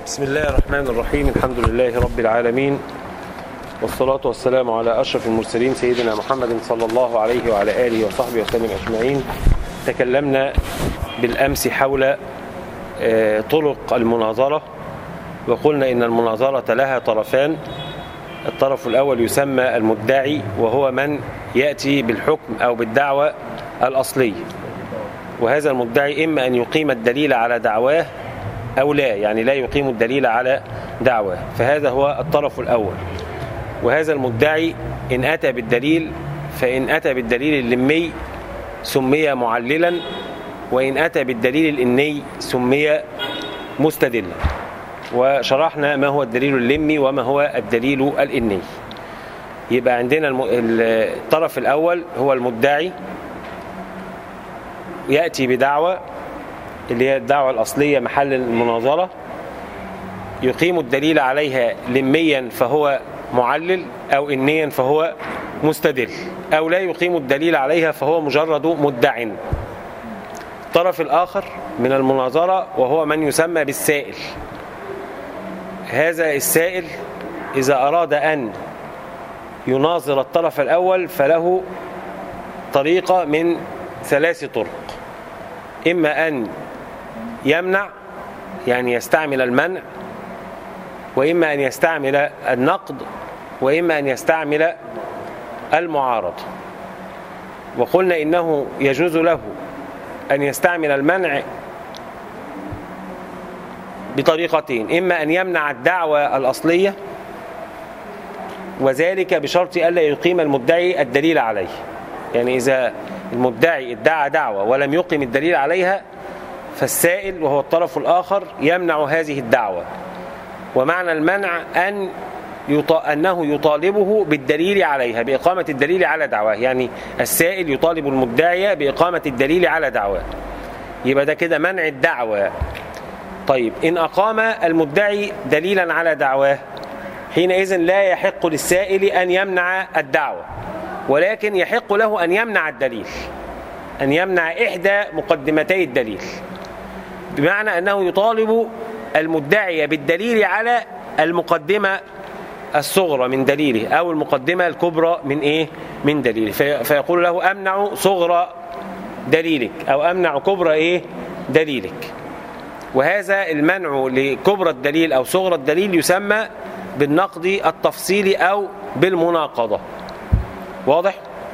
بسم الله الرحمن الرحيم الحمد لله رب العالمين والصلاة والسلام على أشرف المرسلين سيدنا محمد صلى الله عليه وعلى آله وصحبه وسلم أجمعين تكلمنا بالأمس حول آه، طرق المناظرة وقلنا إن المناظرة لها طرفان الطرف الأول يسمى المدعي وهو من يأتي بالحكم أو بالدعوة الأصلية وهذا المدعي إما أن يقيم الدليل على دعواه أو لا يعني لا يقيم الدليل على دعواه فهذا هو الطرف الأول وهذا المدعي إن أتى بالدليل فإن أتى بالدليل اللمي سمي معللا وإن أتى بالدليل الإني سمي مستدلا وشرحنا ما هو الدليل اللمي وما هو الدليل الإني يبقى عندنا الم- الطرف الأول هو المدعي يأتي بدعوة اللي هي الدعوة الأصلية محل المناظرة يقيم الدليل عليها لميا فهو معلل أو إنيا فهو مستدل أو لا يقيم الدليل عليها فهو مجرد مدع الطرف الآخر من المناظرة وهو من يسمى بالسائل هذا السائل إذا أراد أن يناظر الطرف الأول فله طريقة من ثلاث طرق إما أن يمنع يعني يستعمل المنع وإما أن يستعمل النقد وإما أن يستعمل المعارضة وقلنا إنه يجوز له أن يستعمل المنع بطريقتين إما أن يمنع الدعوة الأصلية وذلك بشرط ألا يقيم المدعي الدليل عليه يعني إذا المدعي ادعى دعوة ولم يقم الدليل عليها فالسائل وهو الطرف الآخر يمنع هذه الدعوة ومعنى المنع أن يط... أنه يطالبه بالدليل عليها بإقامة الدليل على دعواه يعني السائل يطالب المدعي بإقامة الدليل على دعواه يبقى ده كده منع الدعوة طيب إن أقام المدعي دليلا على دعواه حينئذ لا يحق للسائل أن يمنع الدعوة ولكن يحق له أن يمنع الدليل أن يمنع إحدى مقدمتي الدليل بمعنى أنه يطالب المدعي بالدليل على المقدمة الصغرى من دليله أو المقدمة الكبرى من إيه؟ من دليله في فيقول له أمنع صغرى دليلك أو أمنع كبرى إيه؟ دليلك وهذا المنع لكبرى الدليل أو صغرى الدليل يسمى بالنقد التفصيلي أو بالمناقضة واضح؟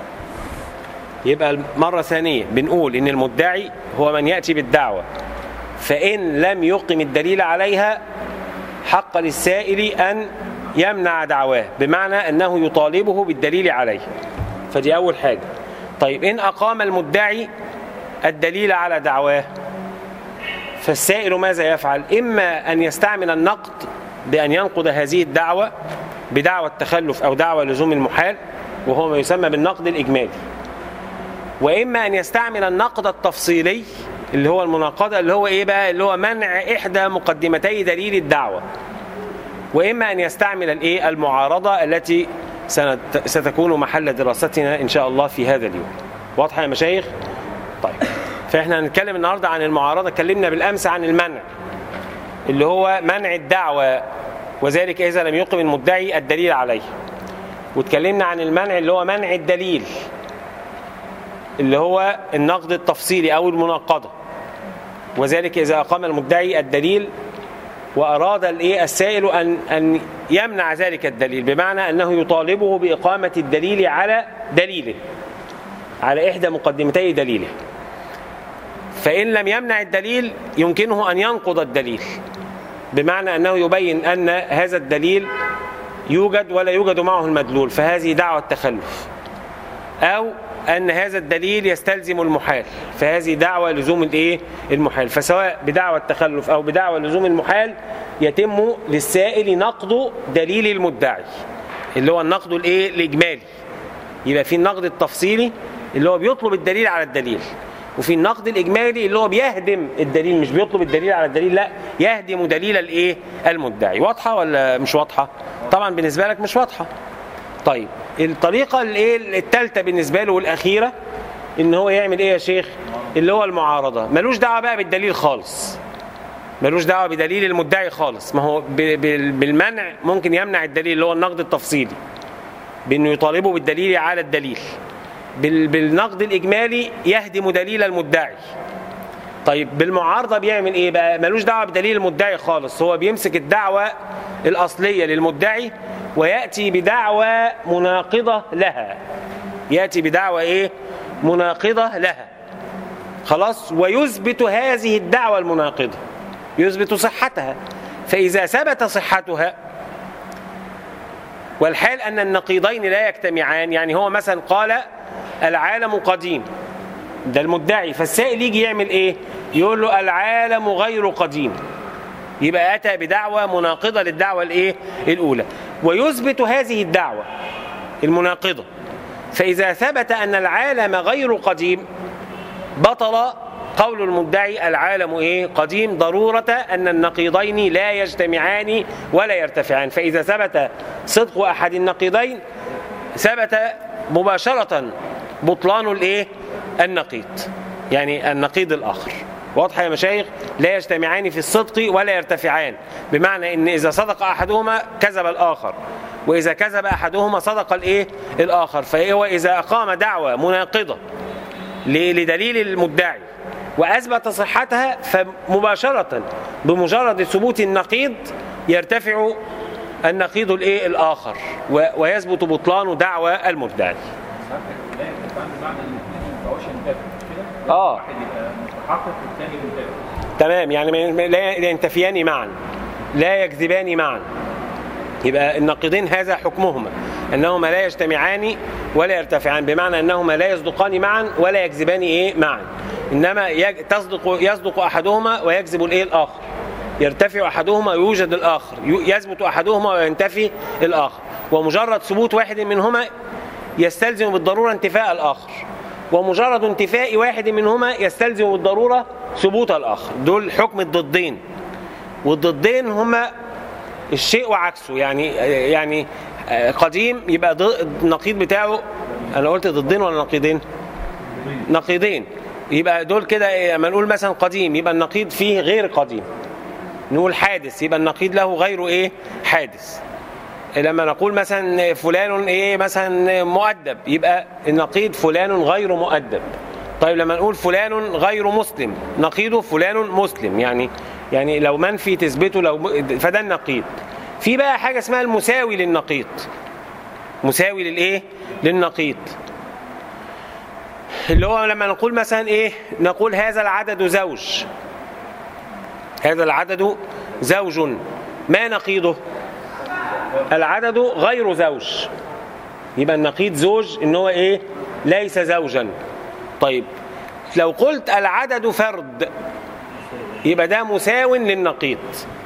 يبقى مرة ثانية بنقول إن المدعي هو من يأتي بالدعوة فإن لم يقم الدليل عليها حق للسائل أن يمنع دعواه بمعنى أنه يطالبه بالدليل عليه فدي أول حاجة طيب إن أقام المدعي الدليل على دعواه فالسائل ماذا يفعل إما أن يستعمل النقد بأن ينقض هذه الدعوة بدعوى التخلف أو دعوى لزوم المحال وهو ما يسمى بالنقد الإجمالي وإما أن يستعمل النقد التفصيلي اللي هو المناقضة اللي هو إيه بقى اللي هو منع إحدى مقدمتي دليل الدعوة وإما أن يستعمل الإيه المعارضة التي سنت- ستكون محل دراستنا إن شاء الله في هذا اليوم واضحة يا مشايخ؟ طيب فإحنا هنتكلم النهاردة عن المعارضة اتكلمنا بالأمس عن المنع اللي هو منع الدعوة وذلك إذا لم يقم المدعي الدليل عليه واتكلمنا عن المنع اللي هو منع الدليل اللي هو النقد التفصيلي أو المناقضة وذلك إذا أقام المدعي الدليل وأراد الإيه السائل أن أن يمنع ذلك الدليل بمعنى أنه يطالبه بإقامة الدليل على دليله على إحدى مقدمتي دليله فإن لم يمنع الدليل يمكنه أن ينقض الدليل بمعنى أنه يبين أن هذا الدليل يوجد ولا يوجد معه المدلول فهذه دعوة تخلف أو أن هذا الدليل يستلزم المحال فهذه دعوة لزوم الإيه؟ المحال فسواء بدعوة التخلف أو بدعوة لزوم المحال يتم للسائل نقض دليل المدعي اللي هو النقد الإيه؟ الإجمالي يبقى في النقد التفصيلي اللي هو بيطلب الدليل على الدليل وفي النقد الإجمالي اللي هو بيهدم الدليل مش بيطلب الدليل على الدليل لا يهدم دليل الإيه؟ المدعي واضحة ولا مش واضحة؟ طبعا بالنسبة لك مش واضحة طيب الطريقة الايه الثالثة بالنسبة له والأخيرة إن هو يعمل إيه يا شيخ؟ اللي هو المعارضة ملوش دعوة بقى بالدليل خالص ملوش دعوه بدليل المدعي خالص ما هو ب- ب- بالمنع ممكن يمنع الدليل اللي هو النقد التفصيلي بانه يطالبه بالدليل على الدليل بال- بالنقد الاجمالي يهدم دليل المدعي طيب بالمعارضه بيعمل ايه بقى ملوش دعوه بدليل المدعي خالص هو بيمسك الدعوه الاصليه للمدعي وياتي بدعوى مناقضه لها ياتي بدعوى ايه مناقضه لها خلاص ويثبت هذه الدعوة المناقضة يثبت صحتها فإذا ثبت صحتها والحال أن النقيضين لا يجتمعان يعني هو مثلا قال العالم قديم ده المدعي فالسائل يجي يعمل ايه يقول له العالم غير قديم يبقى أتى بدعوة مناقضة للدعوة الايه الأولى ويثبت هذه الدعوة المناقضة فإذا ثبت أن العالم غير قديم بطل قول المدعي العالم ايه قديم ضرورة ان النقيضين لا يجتمعان ولا يرتفعان فاذا ثبت صدق احد النقيضين ثبت مباشرة بطلان الايه النقيض يعني النقيض الاخر واضحه يا مشايخ لا يجتمعان في الصدق ولا يرتفعان بمعنى ان اذا صدق احدهما كذب الاخر واذا كذب احدهما صدق الايه الاخر فهو اذا اقام دعوه مناقضه ل- لدليل المدعي واثبت صحتها فمباشره بمجرد ثبوت النقيض يرتفع النقيض الايه الاخر و- ويثبت بطلان دعوى المدعي لا ينفع بمعنى ان الاثنين ما يبقاش ينتفع كده اه واحد يبقى متحقق والثاني منتفع تمام يعني ما- لا لا ينتفيان معا لا يكذبان معا يبقى الناقضين هذا حكمهما انهما لا يجتمعان ولا يرتفعان بمعنى انهما لا يصدقان معا ولا يكذبان ايه معا انما يج... تصدق يصدق احدهما ويكذب الايه الاخر يرتفع احدهما ويوجد الاخر ي- يثبت احدهما وينتفي الاخر ومجرد ثبوت واحد منهما يستلزم بالضروره انتفاء الاخر ومجرد انتفاء واحد منهما يستلزم بالضروره ثبوت الاخر دول حكم الضدين والضدين هما الشيء وعكسه يعني يعني قديم يبقى ضد- النقيض بتاعه انا قلت ضدين ولا نقيضين نقيضين يبقى دول كده إيه، لما نقول مثلا قديم يبقى النقيض فيه غير قديم نقول حادث يبقى النقيض له غير ايه حادث لما نقول مثلا فلان ايه مثلا مؤدب يبقى النقيض فلان غير مؤدب طيب لما نقول فلان غير مسلم نقيضه فلان مسلم يعني يعني لو منفي تثبته لو م- فده النقيض في بقى حاجه اسمها المساوي للنقيض مساوي للايه للنقيض اللي هو لما نقول مثلا ايه نقول هذا العدد زوج هذا العدد زوج ما نقيضه العدد غير زوج يبقى النقيض زوج ان هو ايه ليس زوجا طيب لو قلت العدد فرد يبقى ده مساو للنقيض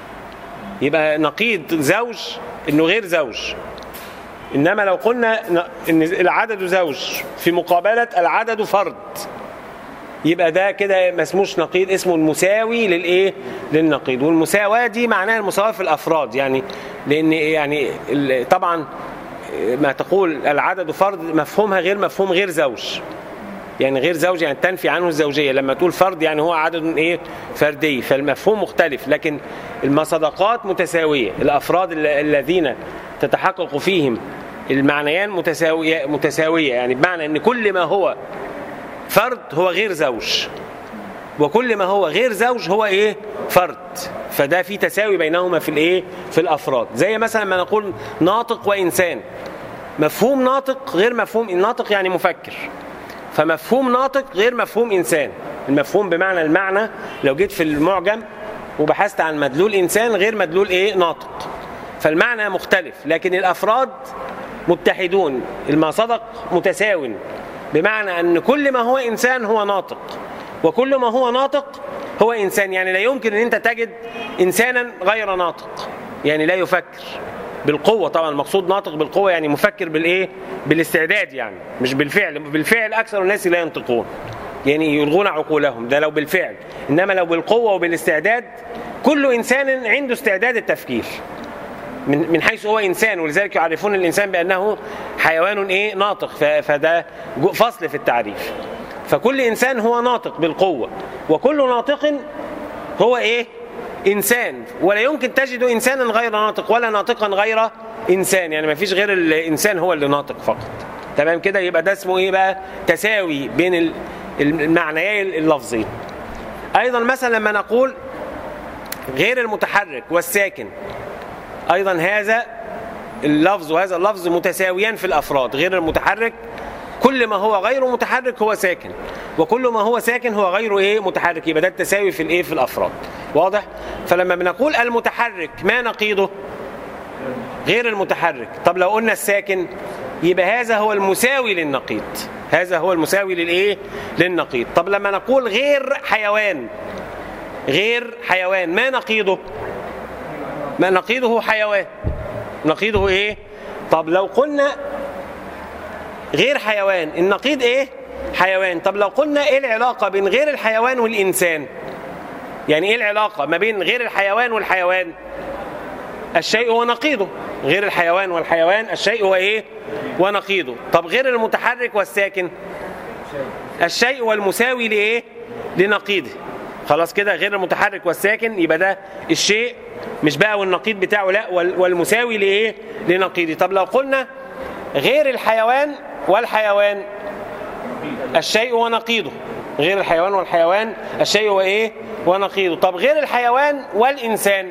يبقى نقيض زوج انه غير زوج انما لو قلنا ن- ان العدد زوج في مقابله العدد فرد يبقى ده كده ما اسموش نقيض اسمه المساوي للايه للنقيض والمساواه دي معناها المساواه في الافراد يعني لان يعني ال- طبعا ما تقول العدد فرد مفهومها غير مفهوم غير زوج يعني غير زوج يعني تنفي عنه الزوجيه لما تقول فرد يعني هو عدد ايه فردي فالمفهوم مختلف لكن المصدقات متساويه الافراد ال- الذين تتحقق فيهم المعنيان متساويه متساويه يعني بمعنى ان كل ما هو فرد هو غير زوج وكل ما هو غير زوج هو ايه فرد فده في تساوي بينهما في الايه في الافراد زي مثلا ما نقول ناطق وانسان مفهوم ناطق غير مفهوم ناطق يعني مفكر فمفهوم ناطق غير مفهوم انسان المفهوم بمعنى المعنى لو جيت في المعجم وبحثت عن مدلول انسان غير مدلول ايه ناطق فالمعنى مختلف لكن الافراد متحدون ما صدق متساو بمعنى ان كل ما هو انسان هو ناطق وكل ما هو ناطق هو انسان يعني لا يمكن ان انت تجد انسانا غير ناطق يعني لا يفكر بالقوة طبعا المقصود ناطق بالقوة يعني مفكر بالايه بالاستعداد يعني مش بالفعل بالفعل اكثر الناس لا ينطقون يعني يلغون عقولهم ده لو بالفعل انما لو بالقوة وبالاستعداد كل انسان عنده استعداد التفكير من من حيث هو انسان ولذلك يعرفون الانسان بانه حيوان ايه ناطق ف- فده جو- فصل في التعريف فكل انسان هو ناطق بالقوه وكل ناطق هو ايه انسان ولا يمكن تجد انسانا غير ناطق ولا ناطقا غير انسان يعني ما فيش غير الانسان هو اللي ناطق فقط تمام كده يبقى ده اسمه ايه بقى تساوي بين ال- المعنيين اللفظين ايضا مثلا لما نقول غير المتحرك والساكن ايضا هذا اللفظ وهذا اللفظ متساويان في الافراد غير المتحرك كل ما هو غير متحرك هو ساكن وكل ما هو ساكن هو غير ايه متحرك يبقى ده التساوي في الايه في الافراد واضح فلما بنقول المتحرك ما نقيضه غير المتحرك طب لو قلنا الساكن يبقى هذا هو المساوي للنقيض هذا هو المساوي للايه للنقيض طب لما نقول غير حيوان غير حيوان ما نقيضه ما نقيضه حيوان نقيضه ايه طب لو قلنا غير حيوان النقيض ايه حيوان طب لو قلنا ايه العلاقه بين غير الحيوان والانسان يعني ايه العلاقه ما بين غير الحيوان والحيوان الشيء ونقيضه غير الحيوان والحيوان الشيء هو ايه ونقيضه طب غير المتحرك والساكن الشيء والمساوي لايه لنقيضه خلاص كده غير المتحرك والساكن يبقى ده الشيء مش بقى والنقيض بتاعه لا وال- والمساوي لايه لنقيضه طب لو قلنا غير الحيوان والحيوان الشيء ونقيضه غير الحيوان والحيوان الشيء هو ايه ونقيضه طب غير الحيوان والانسان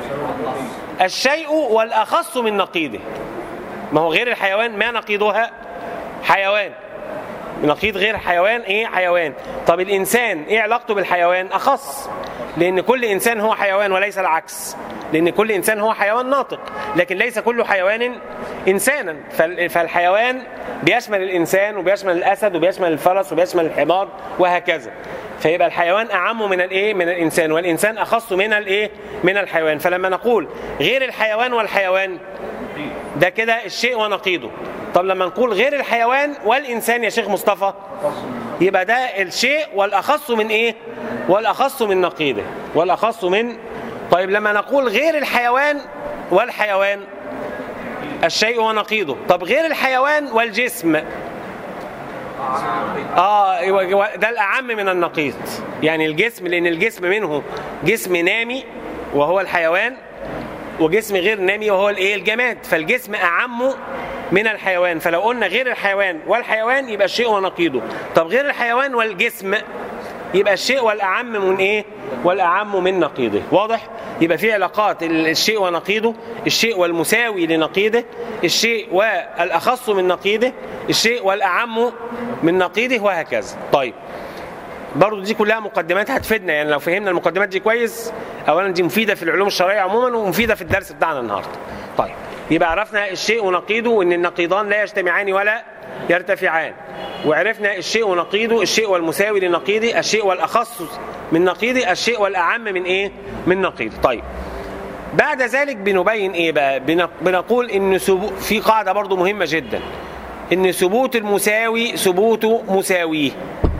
الشيء والاخص من نقيضه ما هو غير الحيوان ما نقيضها حيوان نقيض غير حيوان ايه حيوان طب الانسان ايه علاقته بالحيوان اخص لان كل انسان هو حيوان وليس العكس لان كل انسان هو حيوان ناطق لكن ليس كل حيوان انسانا فال- فالحيوان بيشمل الانسان وبيشمل الاسد وبيشمل الفرس وبيشمل الحمار وهكذا فيبقى الحيوان اعم من الايه من الانسان والانسان اخص من الايه من الحيوان فلما نقول غير الحيوان والحيوان ده كده الشيء ونقيضه طب لما نقول غير الحيوان والإنسان يا شيخ مصطفى يبقى ده الشيء والأخص من إيه والأخص من نقيضه والأخص من طيب لما نقول غير الحيوان والحيوان الشيء ونقيضه طب غير الحيوان والجسم اه يبقى ده الاعم من النقيض يعني الجسم لان الجسم منه جسم نامي وهو الحيوان وجسم غير نامي وهو الايه الجماد فالجسم اعم من الحيوان فلو قلنا غير الحيوان والحيوان يبقى الشيء ونقيضه طب غير الحيوان والجسم يبقى الشيء والاعم من ايه والاعم من نقيضه واضح يبقى في علاقات الشيء ونقيضه الشيء والمساوي لنقيضه الشيء والاخص من نقيضه الشيء والاعم من نقيضه وهكذا طيب برضو دي كلها مقدمات هتفيدنا يعني لو فهمنا المقدمات دي كويس اولا دي مفيده في العلوم الشرعيه عموما ومفيده في الدرس بتاعنا النهارده طيب يبقى عرفنا الشيء ونقيضه وان النقيضان لا يجتمعان ولا يرتفعان وعرفنا الشيء ونقيضه الشيء والمساوي لنقيضه الشيء والاخص من نقيضه الشيء والاعم من ايه من نقيضه طيب بعد ذلك بنبين ايه بقى بنق- بنقول ان سبو في قاعده برضو مهمه جدا ان ثبوت المساوي ثبوت مساويه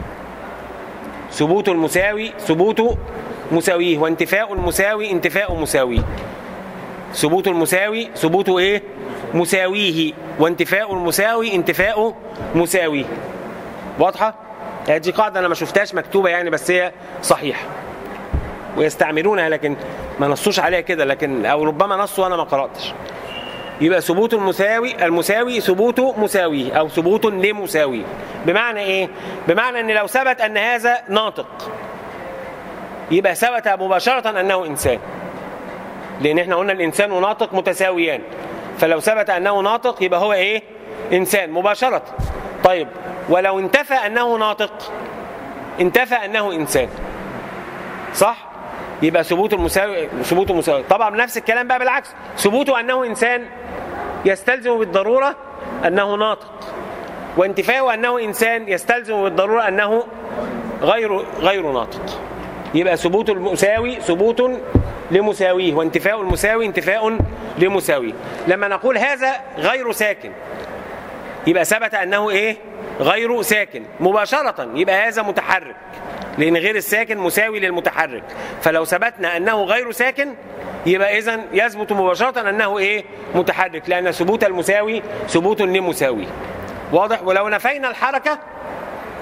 ثبوت المساوي ثبوت مساويه وانتفاء المساوي انتفاء مساويه ثبوت المساوي ثبوت ايه مساويه وانتفاء المساوي انتفاء مساويه واضحه هذه دي قاعده انا ما شفتهاش مكتوبه يعني بس هي صحيحه ويستعملونها لكن ما نصوش عليها كده لكن او ربما نصوا وانا ما قراتش يبقى ثبوت المساوي المساوي ثبوت مساويه او ثبوت لمساويه بمعنى ايه بمعنى ان لو ثبت ان هذا ناطق يبقى ثبت مباشره انه انسان لان احنا قلنا الانسان وناطق متساويان فلو ثبت انه ناطق يبقى هو ايه انسان مباشره طيب ولو انتفى انه ناطق انتفى انه انسان صح يبقى ثبوت المساوي ثبوت المساوي طبعا نفس الكلام بقى بالعكس ثبوته انه انسان يستلزم بالضروره انه ناطق وانتفاؤه انه انسان يستلزم بالضروره انه غير غير ناطق يبقى ثبوت المساوي ثبوت لمساويه وانتفاء المساوي انتفاء لمساويه لما نقول هذا غير ساكن يبقى ثبت انه ايه غير ساكن مباشره يبقى هذا متحرك لان غير الساكن مساوي للمتحرك فلو ثبتنا انه غير ساكن يبقى اذا يثبت مباشره انه ايه متحرك لان ثبوت المساوي ثبوت لمساوي واضح ولو نفينا الحركه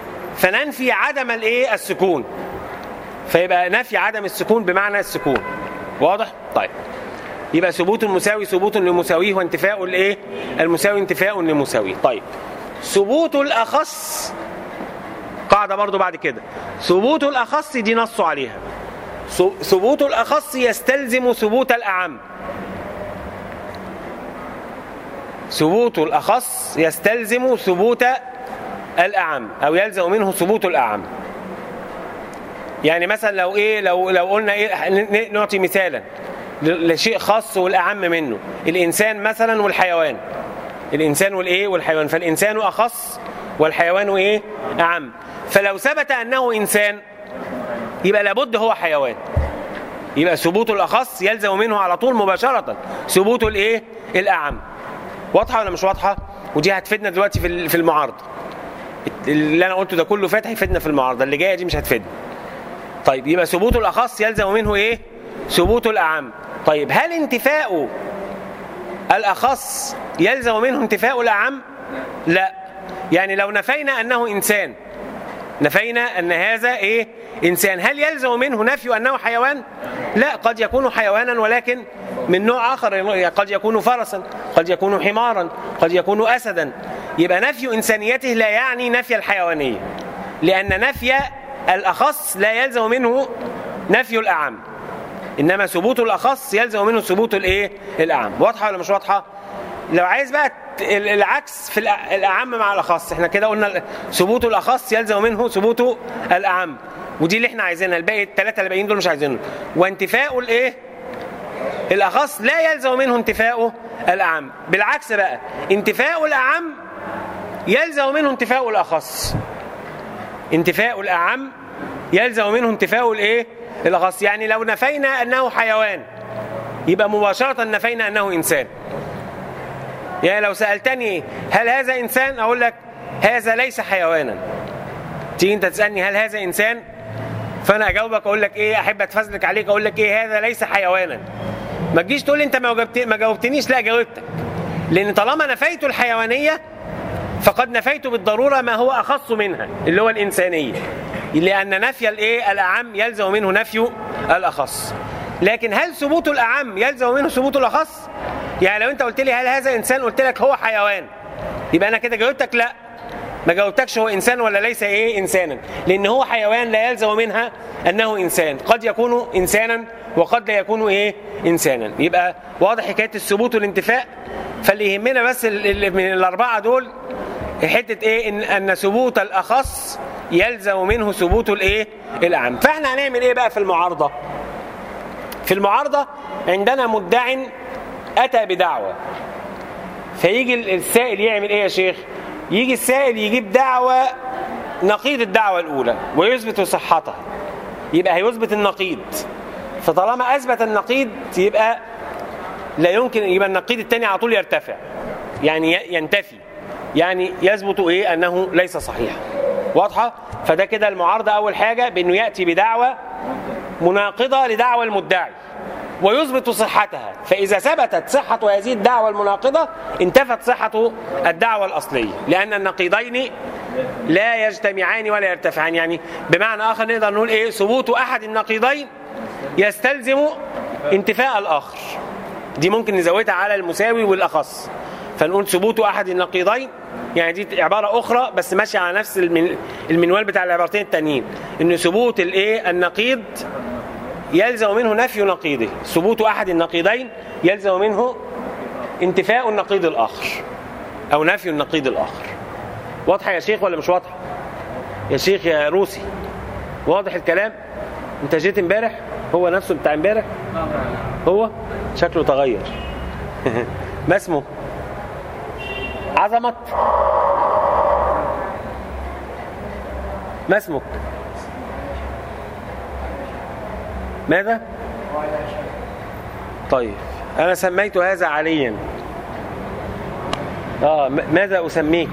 فننفي عدم الايه السكون فيبقى نفي عدم السكون بمعنى السكون واضح طيب يبقى ثبوت المساوي ثبوت لمساويه وانتفاء الايه المساوي انتفاء لمساويه طيب ثبوت الاخص قاعده برضو بعد كده ثبوت الاخص دي نصوا عليها ث- ثبوت الاخص يستلزم ثبوت الاعم ثبوت الاخص يستلزم ثبوت الاعم او يلزم منه ثبوت الاعم يعني مثلا لو ايه لو لو قلنا ايه ن- ن- نعطي مثالا ل- لشيء خاص والاعم منه الانسان مثلا والحيوان الانسان والايه والحيوان فالانسان اخص والحيوان ايه اعم فلو ثبت انه انسان يبقى لابد هو حيوان يبقى ثبوت الاخص يلزم منه على طول مباشره ثبوت الايه الاعم واضحه ولا مش واضحه ودي هتفيدنا دلوقتي في ال- في المعارضه اللي انا قلته ده كله فات هيفيدنا في المعارضه اللي جايه دي مش هتفيدنا طيب يبقى ثبوت الاخص يلزم منه ايه ثبوت الاعم طيب هل انتفاء الاخص يلزم منه انتفاء الاعم لا يعني لو نفينا انه انسان نفينا ان هذا ايه انسان هل يلزم منه نفي انه حيوان لا قد يكون حيوانا ولكن من نوع اخر قد يكون فرسا قد يكون حمارا قد يكون اسدا يبقى نفي انسانيته لا يعني نفي الحيوانيه لان نفي الاخص لا يلزم منه نفي الاعم انما ثبوت الاخص يلزم منه ثبوت الايه الاعم واضحه ولا مش واضحه لو عايز بقى ت- ال- العكس في الأ- الاعم مع الاخص احنا كده قلنا ال- ثبوت الاخص يلزم منه ثبوت الاعم ودي اللي احنا عايزينها الباقي الثلاثه اللي باقيين دول مش عايزينهم وانتفاء الايه الاخص لا يلزم منه انتفاء الاعم بالعكس بقى انتفاء الاعم يلزم منه انتفاء الاخص انتفاء الاعم يلزم منه انتفاء الايه الاخص يعني لو نفينا انه حيوان يبقى مباشره نفينا انه انسان يعني لو سالتني هل هذا انسان اقول لك هذا ليس حيوانا تيجي انت تسالني هل هذا انسان فانا اجاوبك اقول لك ايه احب اتفزلك عليك اقول لك ايه هذا ليس حيوانا ما تجيش تقول لي انت ما جاوبت ما جاوبتنيش لا جاوبتك لان طالما نفيت الحيوانيه فقد نفيت بالضروره ما هو اخص منها اللي هو الانسانيه لان نفي الايه الاعم يلزم منه نفي الاخص لكن هل ثبوت الاعم يلزم منه ثبوت الاخص يعني لو انت قلت لي هل هذا انسان قلت لك هو حيوان يبقى انا كده جاوبتك لا ما جاوبتكش هو انسان ولا ليس ايه انسانا لان هو حيوان لا يلزم منها انه انسان قد يكون انسانا وقد لا يكون ايه انسانا يبقى واضح حكايه الثبوت والانتفاء فاللي يهمنا بس ال- ال- من الاربعه دول حته ايه ان ان ثبوت الاخص يلزم منه ثبوت الايه الاعم فاحنا هنعمل ايه بقى في المعارضه في المعارضه عندنا مدع اتى بدعوه فيجي السائل يعمل ايه يا شيخ يجي السائل يجيب دعوة نقيض الدعوة الأولى ويثبت صحتها يبقى هيثبت النقيض فطالما أثبت النقيض يبقى لا يمكن يبقى النقيض الثاني على طول يرتفع يعني ي- ينتفي يعني يثبت ايه انه ليس صحيحا واضحه فده كده المعارضه اول حاجه بانه ياتي بدعوه مناقضه لدعوى المدعي ويثبت صحتها فإذا ثبتت صحة هذه الدعوة المناقضة انتفت صحة الدعوة الأصلية لأن النقيضين لا يجتمعان ولا يرتفعان يعني بمعنى آخر نقدر نقول إيه ثبوت أحد النقيضين يستلزم انتفاء الآخر دي ممكن نزودها على المساوي والأخص فنقول ثبوت أحد النقيضين يعني دي عبارة أخرى بس ماشية على نفس المن... المنوال بتاع العبارتين التانيين إن ثبوت الإيه النقيض يلزم منه نفي نقيضه ثبوت أحد النقيضين يلزم منه انتفاء النقيض الآخر أو نفي النقيض الآخر واضحة يا شيخ ولا مش واضحة يا شيخ يا روسي واضح الكلام انت جيت امبارح هو نفسه بتاع امبارح هو شكله تغير ما اسمه عظمت ما اسمك ماذا طيب انا سميت هذا عليا اه م- ماذا اسميك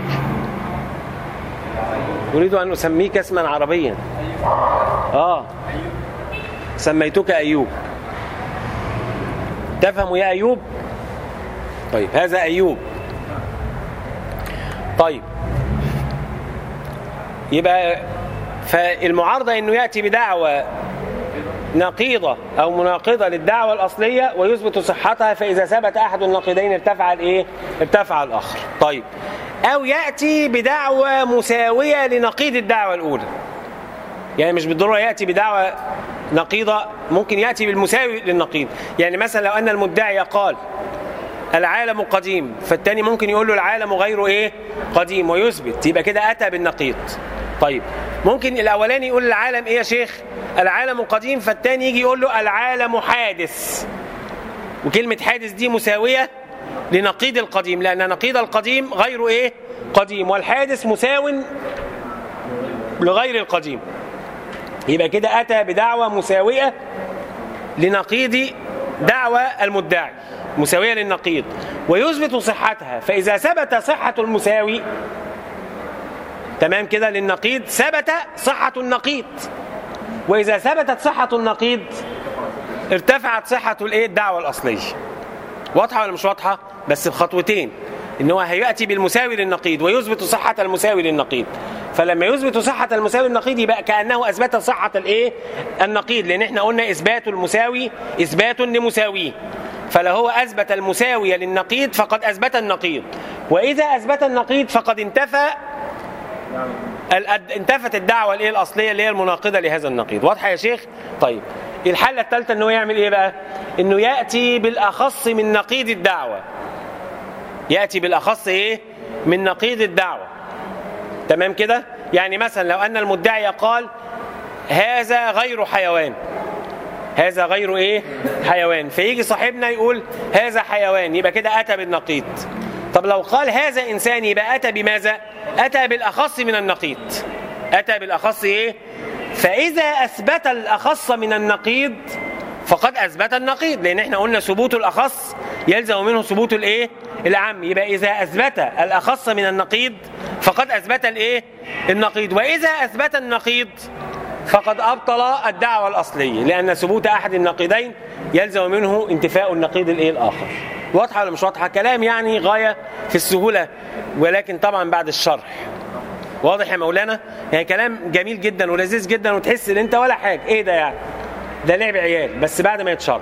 اريد ان اسميك اسما عربيا اه سميتك ايوب تفهم يا ايوب طيب هذا ايوب طيب يبقى فالمعارضه انه ياتي بدعوى نقيضة أو مناقضة للدعوة الأصلية ويثبت صحتها فإذا ثبت أحد النقيضين ارتفع الإيه؟ ارتفع الآخر طيب أو يأتي بدعوة مساوية لنقيض الدعوة الأولى يعني مش بالضرورة يأتي بدعوة نقيضة ممكن يأتي بالمساوي للنقيض يعني مثلا لو أن المدعي قال العالم قديم فالتاني ممكن يقول له العالم غير ايه قديم ويثبت يبقى كده اتى بالنقيض طيب ممكن الاولاني يقول العالم ايه يا شيخ العالم قديم فالتاني يجي يقول له العالم حادث وكلمة حادث دي مساوية لنقيض القديم لأن نقيض القديم غير ايه قديم والحادث مساو لغير القديم يبقى كده أتى بدعوة مساوية لنقيض دعوى المدعي مساوية للنقيض ويثبت صحتها فإذا ثبت صحة المساوي تمام كده للنقيض ثبت صحة النقيض وإذا ثبتت صحة النقيض ارتفعت صحة الايه الدعوة الأصلية واضحة ولا مش واضحة بس بخطوتين ان هو هيأتي بالمساوي للنقيض ويثبت صحة المساوي للنقيض فلما يثبت صحة المساوي للنقيض يبقى كأنه أثبت صحة الايه النقيض لأن احنا قلنا إثبات المساوي إثبات لمساويه فلو هو أثبت المساوي للنقيض فقد أثبت النقيض وإذا أثبت النقيض فقد انتفى الأد- انتفت الدعوة الايه الأصلية اللي هي المناقضة لهذا النقيض واضحة يا شيخ طيب الحالة الثالثة انه يعمل ايه بقى انه يأتي بالأخص من نقيض الدعوة يأتي بالأخص ايه من نقيض الدعوة تمام كده يعني مثلا لو أن المدعي قال هذا غير حيوان هذا غير ايه حيوان فيجي صاحبنا يقول هذا حيوان يبقى كده اتى بالنقيض طب لو قال هذا انسان يبقى اتى بماذا اتى بالاخص من النقيض اتى بالاخص ايه فاذا اثبت الاخص من النقيض فقد اثبت النقيض لان احنا قلنا ثبوت الاخص يلزم منه ثبوت الايه العام يبقى اذا اثبت الاخص من النقيض فقد اثبت الايه النقيض واذا اثبت النقيض فقد أبطل الدعوة الأصلية لأن ثبوت أحد النقيضين يلزم منه انتفاء النقيض الإيه الآخر واضحة ولا مش واضحة كلام يعني غاية في السهولة ولكن طبعا بعد الشرح واضح يا مولانا يعني كلام جميل جدا ولذيذ جدا وتحس ان انت ولا حاجة ايه ده يعني ده لعب عيال بس بعد ما يتشرح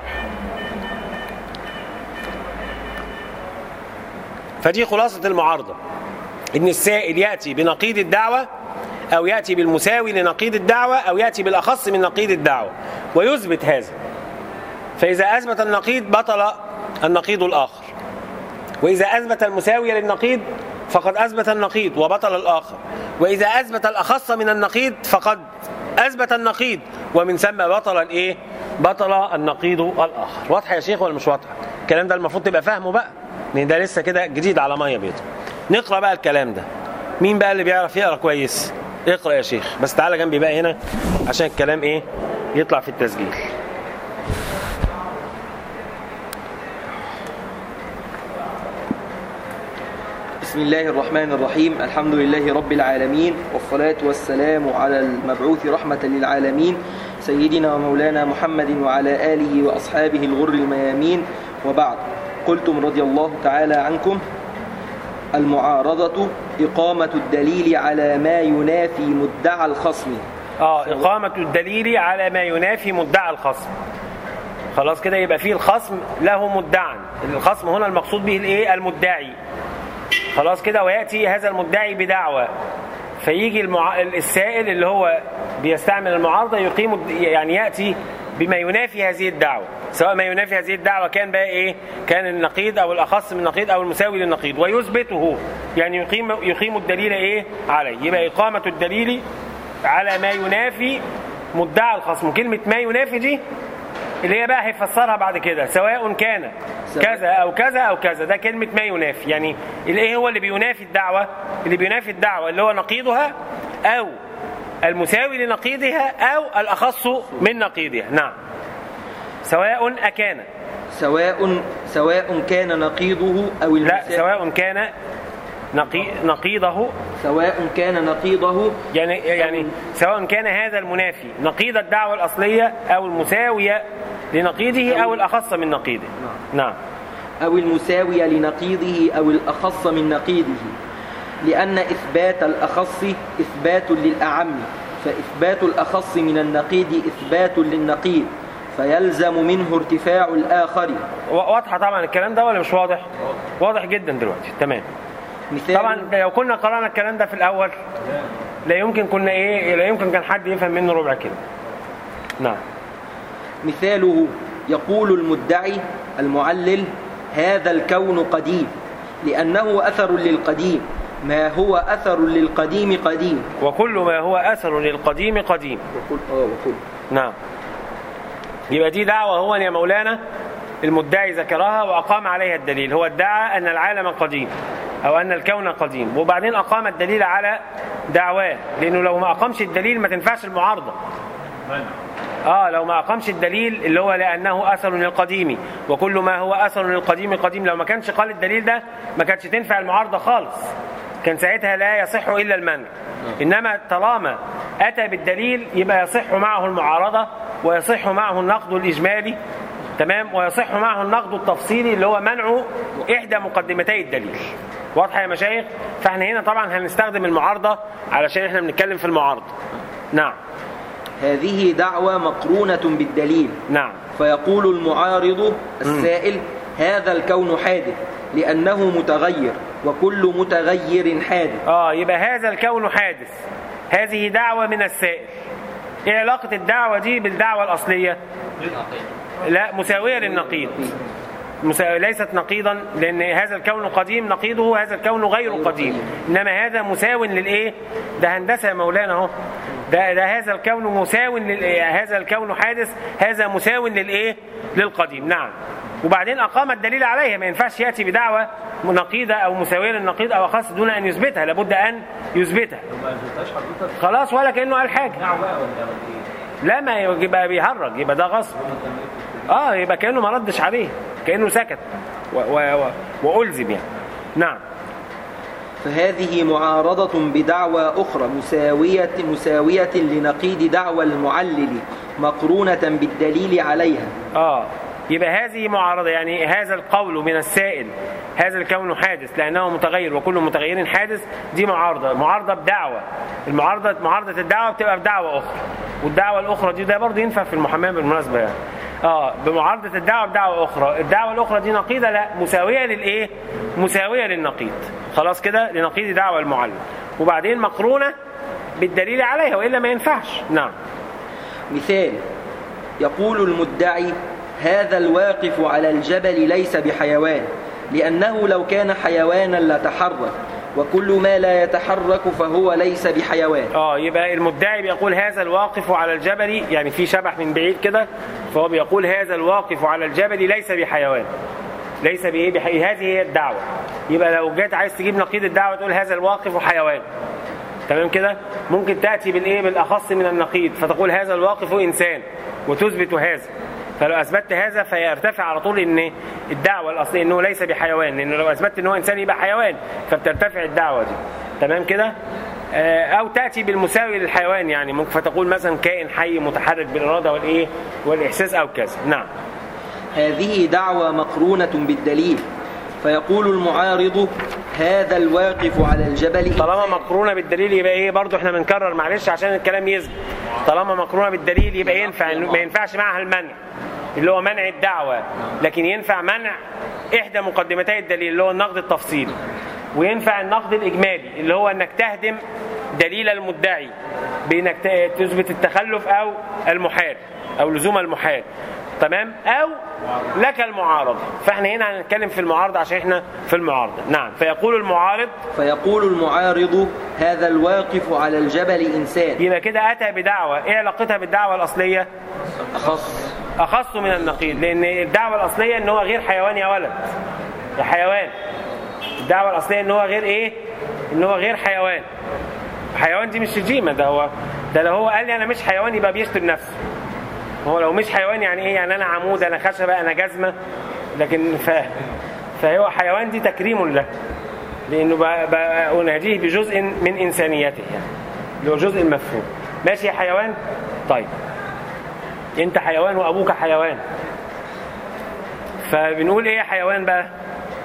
فدي خلاصة المعارضة ان السائل يأتي بنقيض الدعوة أو يأتي بالمساوي لنقيض الدعوة أو يأتي بالأخص من نقيض الدعوة ويثبت هذا فإذا أثبت النقيض بطل النقيض الآخر وإذا أثبت المساوي للنقيض فقد أثبت النقيض وبطل الآخر وإذا أثبت الأخص من النقيض فقد أثبت النقيض ومن ثم بطل الإيه؟ بطل النقيض الآخر واضحة يا شيخ ولا مش واضحة؟ الكلام ده المفروض تبقى فاهمه بقى لأن ده لسه كده جديد على مية بيضاء نقرأ بقى الكلام ده مين بقى اللي بيعرف يقرأ كويس؟ اقرأ يا شيخ بس تعالى جنبي بقى هنا عشان الكلام ايه يطلع في التسجيل بسم الله الرحمن الرحيم الحمد لله رب العالمين والصلاة والسلام على المبعوث رحمة للعالمين سيدنا ومولانا محمد وعلى آله وأصحابه الغر الميامين وبعد قلتم رضي الله تعالى عنكم المعارضة إقامة الدليل على ما ينافي مدعى الخصم اه إقامة الدليل على ما ينافي مدعى الخصم خلاص كده يبقى فيه الخصم له مدعى الخصم هنا المقصود به الايه المدعي خلاص كده وياتي هذا المدعي بدعوى فيجي المع... السائل اللي هو بيستعمل المعارضه يقيم الد- يعني ياتي بما ينافي هذه الدعوه سواء ما ينافي هذه الدعوه كان بقى ايه كان النقيض او الاخص من النقيض او المساوي للنقيض ويثبته يعني يقيم يقيم الدليل ايه عليه يبقى اقامه الدليل على ما ينافي مدعى الخصم كلمه ما ينافي دي اللي هي بقى هيفسرها بعد كده سواء كان كذا او كذا او كذا ده كلمه ما ينافي يعني الايه هو اللي بينافي الدعوه اللي بينافي الدعوه اللي هو نقيضها او المساوي لنقيضها او الاخص من نقيضها نعم سواء اكان سواء سواء كان نقيضه أو لا المساوي سواء كان نقي نقيضه سواء كان نقيضه يعني يعني سواء كان هذا المنافي نقيض الدعوه الاصليه او المساويه لنقيضه او الاخص من نقيضه نعم أو المساوي لنقيضه أو الأخص من نقيضه لأن إثبات الأخص إثبات للأعم فإثبات الأخص من النقيض إثبات للنقيض فيلزم منه ارتفاع الآخر و- واضحه طبعا الكلام ده ولا مش واضح واضح جدا دلوقتي تمام مثال طبعا لو كنا قرانا الكلام ده في الاول لا يمكن كنا ايه لا يمكن كان حد يفهم منه ربع كلمه نعم مثاله يقول المدعي المعلل هذا الكون قديم لأنه أثر للقديم ما هو أثر للقديم قديم وكل ما هو اثر للقديم قديم وكل آه وكل نعم يبقى دي دعوة هو يا مولانا المدعي ذكرها وأقام عليها الدليل هو ادعى أن العالم قديم أو أن الكون قديم وبعدين أقام الدليل على دعواه لأنه لو ما أقامش الدليل ما تنفعش المعارضة اه لو ما اقامش الدليل اللي هو لانه اثر للقديم وكل ما هو اثر للقديم قديم لو ما كانش قال الدليل ده ما كانتش تنفع المعارضه خالص كان ساعتها لا يصح الا المنع انما طالما اتى بالدليل يبقى يصح معه المعارضه ويصح معه النقد الاجمالي تمام ويصح معه النقد التفصيلي اللي هو منع احدى مقدمتي الدليل واضحه يا مشايخ فاحنا هنا طبعا هنستخدم المعارضه علشان احنا بنتكلم في المعارضه نعم هذه دعوة مقرونة بالدليل نعم فيقول المعارض السائل هذا الكون حادث لأنه متغير وكل متغير حادث اه يبقى هذا الكون حادث هذه دعوة من السائل ايه علاقة الدعوة دي بالدعوة الأصلية لا مساوية للنقيض مسا... ليست نقيضا لأن هذا الكون قديم نقيضه هذا الكون غير قديم إنما هذا مساو للإيه ده هندسة يا مولانا اهو ده, ده هذا الكون مساو لل... هذا الكون حادث هذا مساو للإيه للقديم نعم وبعدين أقام الدليل عليها ما ينفعش يأتي بدعوة نقيضة أو مساوية للنقيض أو أخص دون أن يثبتها لابد أن يثبتها ما زلتش حضرتك خلاص ولا كأنه قال حاجة دعوة ولا ايه؟ لا ما يبقى بيهرج يبقى ده غصب اه يبقى كأنه ما ردش عليه كأنه سكت و و و وألزم يعني نعم فهذه معارضة بدعوى أخرى مساوية مساوية لنقيض دعوى المعلل مقرونة بالدليل عليها اه يبقى هذه معارضة يعني هذا القول من السائل هذا الكون حادث لأنه متغير وكل متغير حادث دي معارضة معارضة بدعوة المعارضة معارضة الدعوة بتبقى بدعوة أخرى والدعوة الأخرى دي ده برضه ينفع في المحاماة بالمناسبة يعني اه بمعارضة الدعوة بدعوة أخرى الدعوة الأخرى دي نقيضة لا مساوية للإيه مساوية للنقيض خلاص كده لنقيض دعوة المعلم وبعدين مقرونة بالدليل عليها وإلا ما ينفعش نعم مثال يقول المدعي هذا الواقف على الجبل ليس بحيوان لأنه لو كان حيوانا لتحرك وكل ما لا يتحرك فهو ليس بحيوان اه يبقى المدعي بيقول هذا الواقف على الجبل يعني في شبح من بعيد كده فهو بيقول هذا الواقف على الجبل ليس بحيوان ليس بايه بحي... هذه هي الدعوه يبقى لو جيت عايز تجيب نقيض الدعوه تقول هذا الواقف حيوان تمام كده ممكن تاتي بالايه بالاخص من النقيض فتقول هذا الواقف انسان وتثبت هذا فلو اثبتت هذا فيرتفع على طول ان الدعوه الاصليه انه ليس بحيوان لانه لو اثبتت ان هو انسان يبقى حيوان فبترتفع الدعوه دي تمام كده آه، او تاتي بالمساوي للحيوان يعني ممكن فتقول مثلا كائن حي متحرك بالاراده والايه والاحساس او كذا نعم هذه دعوى مقرونة بالدليل فيقول المعارض هذا الواقف على الجبل طالما مقرونه بالدليل يبقى ايه برضو احنا بنكرر معلش عشان الكلام يثبت طالما مقرونه بالدليل يبقى ينفع إنه ما ينفعش معها المنع اللي هو منع الدعوه لكن ينفع منع احدى مقدمتي الدليل اللي هو النقد التفصيلي وينفع النقد الاجمالي اللي هو انك تهدم دليل المدعي بانك ت- تثبت التخلف او المحال او لزوم المحال تمام او لك المعارضه فاحنا هنا هنتكلم في المعارضه عشان احنا في المعارضه نعم فيقول المعارض فيقول المعارض هذا الواقف على الجبل إنسان يبقى كده اتى بدعوه ايه علاقتها بالدعوه الاصليه أخص اخص من النقيض لان الدعوه الاصليه ان هو غير حيوان يا ولد يا حيوان الدعوه الاصليه ان هو غير ايه ان هو غير حيوان حيوان دي مش شتيمه ده هو ده لو هو قال لي انا مش حيوان يبقى بيشتم نفسه هو لو مش حيوان يعني ايه يعني انا عمود انا خشبه انا جزمه لكن ف... فهو حيوان دي تكريم له لانه ب- ب- اناديه بجزء من انسانيته يعني اللي هو جزء المفهوم ماشي يا حيوان طيب انت حيوان وابوك حيوان فبنقول ايه يا حيوان بقى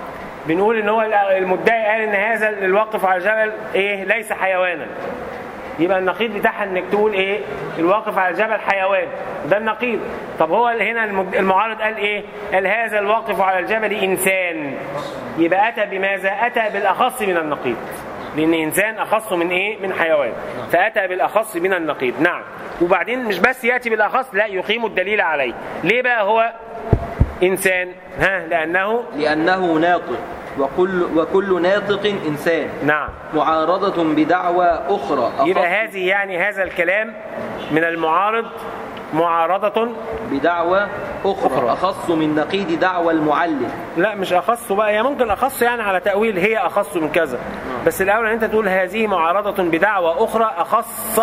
بنقول ان هو المدعي قال ان هذا الواقف على الجبل ايه ليس حيوانا يبقى النقيض بتاعها انك تقول ايه الواقف على الجبل حيوان ده النقيض طب هو هنا المج- المعارض قال ايه قال هذا الواقف على الجبل انسان يبقى اتى بماذا اتى بالاخص من النقيض لان انسان اخص من ايه من حيوان فاتى بالاخص من النقيض نعم وبعدين مش بس ياتي بالاخص لا يقيم الدليل عليه ليه بقى هو انسان ها لانه لأنه ناطق وكل, وكل ناطق إنسان نعم معارضة بدعوى أخرى أخف يبقى هذه يعني هذا الكلام من المعارض معارضة بدعوى أخرى, أخرى. أخص من نقيض دعوى المعلم لا مش أخص بقى هي ممكن أخص يعني على تأويل هي أخص من كذا بس الأول أن أنت تقول هذه معارضة بدعوى أخرى أخص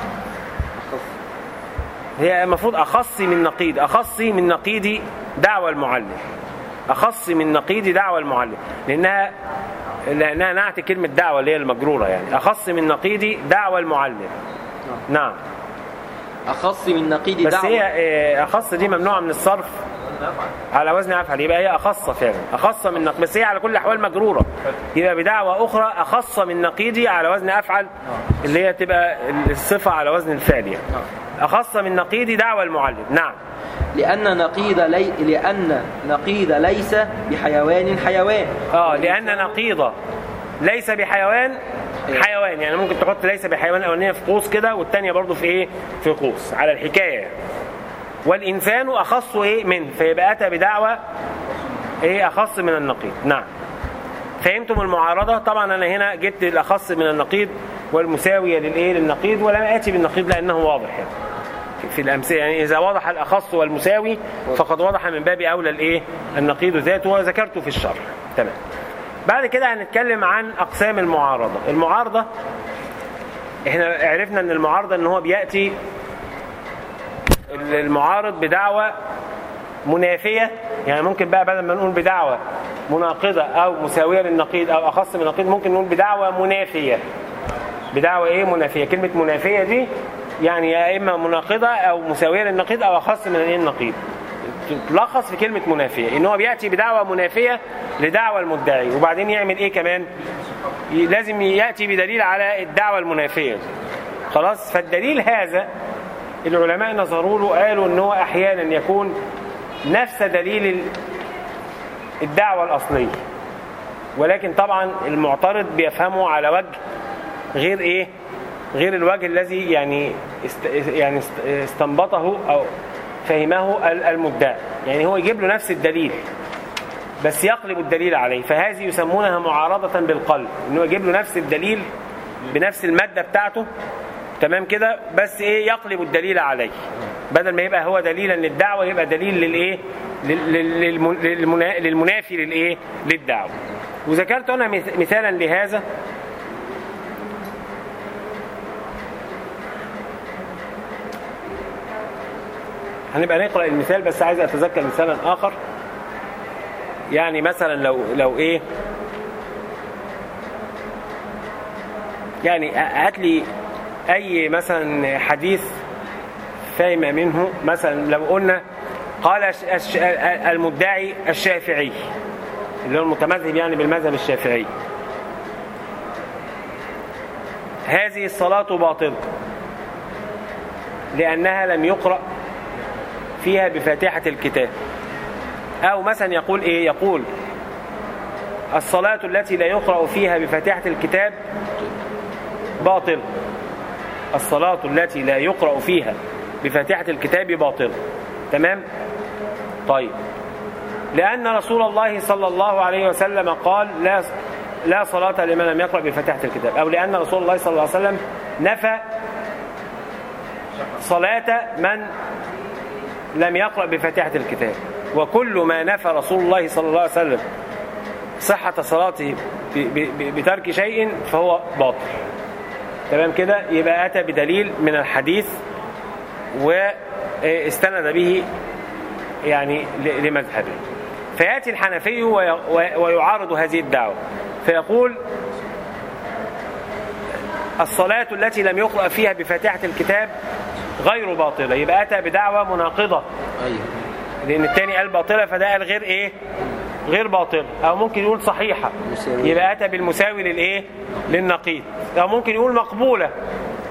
هي المفروض أخص من نقيض أخص من نقيض دعوى المعلم أخص من نقيض دعوى المعلم لأنها لأنها نعت كلمة دعوة اللي هي المجرورة يعني أخص من نقيض دعوى المعلم نعم أخص من نقيض بس دعوى هي آه، أخص دي ممنوعة من الصرف على وزن أفعل يبقى هي أخص فعلا أخص من نق... بس هي على كل الأحوال مجرورة يبقى بدعوى أخرى أخص من نقيضي على وزن أفعل اللي هي تبقى الصفة على وزن الفعل يعني أخص من نقيضي دعوى المعلم نعم لأن نقيض لي... لأن نقيض ليس بحيوان حيوان اه لأن نقيضة ليس بحيوان حيوان يعني ممكن تحط ليس بحيوان الأولانية في قوس كده والتانية برضو في إيه في قوس على الحكاية يعني. والإنسان أخص إيه من فيبقى أتى بدعوى إيه أخص من النقيض نعم فهمتم المعارضة طبعا أنا هنا جبت الأخص من النقيض والمساوية للإيه للنقيض ولم آتي بالنقيض لأنه واضح يعني في- في الأمثلة يعني إذا وضح الأخص والمساوي فقد وضح من باب أولى الإيه النقيض ذاته وذكرته في الشرح تمام بعد كده هنتكلم عن أقسام المعارضة المعارضة احنا عرفنا ان المعارضة ان هو بيأتي المعارض بدعوة منافية يعني ممكن بقى بدل ما نقول بدعوة مناقضة أو مساوية للنقيض أو أخص من النقيض ممكن نقول بدعوة منافية بدعوة إيه منافية كلمة منافية دي يعني يا إما مناقضة أو مساوية للنقيض أو أخص من الإيه النقيض تلخص في كلمة منافية إن هو بيأتي بدعوة منافية لدعوة المدعي وبعدين يعمل إيه كمان ي- لازم يأتي بدليل على الدعوة المنافية دي. خلاص فالدليل هذا العلماء نظروا له قالوا ان هو احيانا يكون نفس دليل ال- الدعوة الأصلية ولكن طبعا المعترض بيفهمه على وجه غير ايه غير الوجه الذي يعني است يعني است- استنبطه او فهمه ال- المدعي يعني هو يجيب له نفس الدليل بس يقلب الدليل عليه فهذه يسمونها معارضة بالقلب انه يجيب له نفس الدليل بنفس المادة بتاعته تمام كده بس ايه يقلب الدليل عليه بدل ما يبقى هو دليلا للدعوة يبقى دليل للايه لل- لل- للمن- للمنا- للمنافي للايه للدعوة وذكرت انا مث- مثالا لهذا هنبقى نقرأ المثال بس عايز اتذكر مثالا اخر يعني مثلا لو لو ايه يعني هات لي اي مثلا حديث فهم منه مثلا لو قلنا قال الش- الش- المدعي الشافعي اللي هو المتمذهب يعني بالمذهب الشافعي هذه الصلاة باطلة لأنها لم يقرأ فيها بفاتحة الكتاب أو مثلا يقول إيه يقول الصلاة التي لا يقرأ فيها بفاتحة الكتاب باطل الصلاة التي لا يقرأ فيها بفاتحة الكتاب باطل تمام طيب لأن رسول الله صلى الله عليه وسلم قال لا لا صلاة لمن لم يقرأ بفاتحة الكتاب أو لأن رسول الله صلى الله عليه وسلم نفى صلاة من لم يقرأ بفاتحة الكتاب وكل ما نفى رسول الله صلى الله عليه وسلم صحة صلاته ب- ب- بترك شيء فهو باطل تمام كده يبقى أتى بدليل من الحديث واستند به يعني ل- لمذهبه فيأتي الحنفي وي- وي- ويعارض هذه الدعوة فيقول الصلاة التي لم يقرأ فيها بفاتحة الكتاب غير باطلة يبقى أتى بدعوة مناقضة أيوه لأن التاني قال باطلة فده قال غير إيه غير باطل أو ممكن يقول صحيحة مساوية. يبقى أتى بالمساوي للإيه للنقيض أو ممكن يقول مقبولة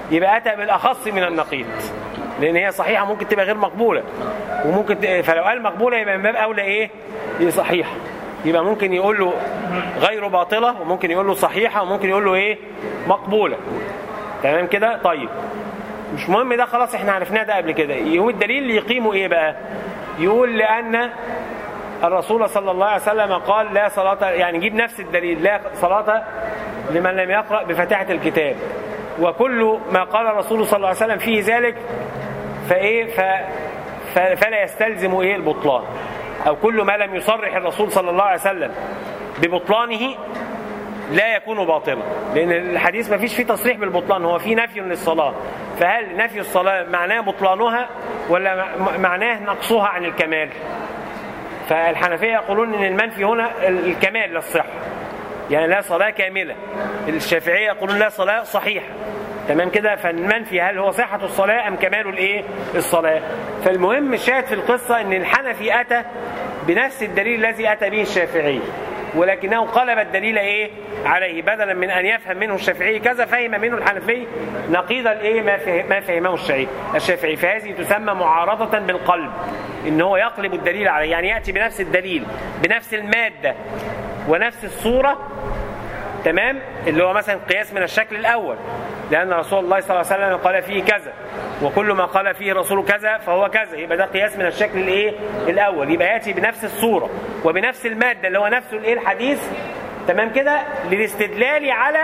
يبقى اتى بالاخص من النقيض لان هي صحيحه ممكن تبقى غير مقبوله وممكن ت- فلو قال مقبوله يبقى من باب اولى ايه هي صحيحه يبقى ممكن يقول له غير باطله وممكن يقول له صحيحه وممكن يقول له ايه مقبوله تمام كده طيب مش مهم ده خلاص احنا عرفناه ده قبل كده يقول الدليل اللي يقيمه ايه بقى يقول لان الرسول صلى الله عليه وسلم قال لا صلاة يعني جيب نفس الدليل لا صلاة لمن لم يقرأ بفاتحة الكتاب وكل ما قال الرسول صلى الله عليه وسلم فيه ذلك فايه ف ف- فلا يستلزم ايه البطلان او كل ما لم يصرح الرسول صلى الله عليه وسلم ببطلانه لا يكون باطلا لان الحديث ما فيش فيه تصريح بالبطلان هو فيه نفي للصلاه فهل نفي الصلاه معناه بطلانها ولا م- معناه نقصها عن الكمال فالحنفيه يقولون ان المنفي هنا ال- الكمال للصحه يعني لا صلاه كامله الشافعيه يقولون لا صلاه صحيحه تمام كده فالمنفي هل هو صحه الصلاه ام كمال الايه الصلاه فالمهم الشاهد في القصه ان الحنفي اتى بنفس الدليل الذي اتى به الشافعي ولكنه قلب الدليل ايه عليه بدلا من ان يفهم منه الشافعي كذا فهم منه الحنفي نقيض الايه ما فهم ما فهمه الشافعي الشافعي فهذه تسمى معارضه بالقلب ان هو يقلب الدليل عليه يعني ياتي بنفس الدليل بنفس الماده ونفس الصوره تمام اللي هو مثلا قياس من الشكل الاول لان رسول الله صلى الله عليه وسلم قال فيه كذا وكل ما قال فيه رسول كذا فهو كذا يبقى ده قياس من الشكل الايه الاول يبقى ياتي بنفس الصوره وبنفس الماده اللي هو نفسه الايه الحديث تمام كده للاستدلال على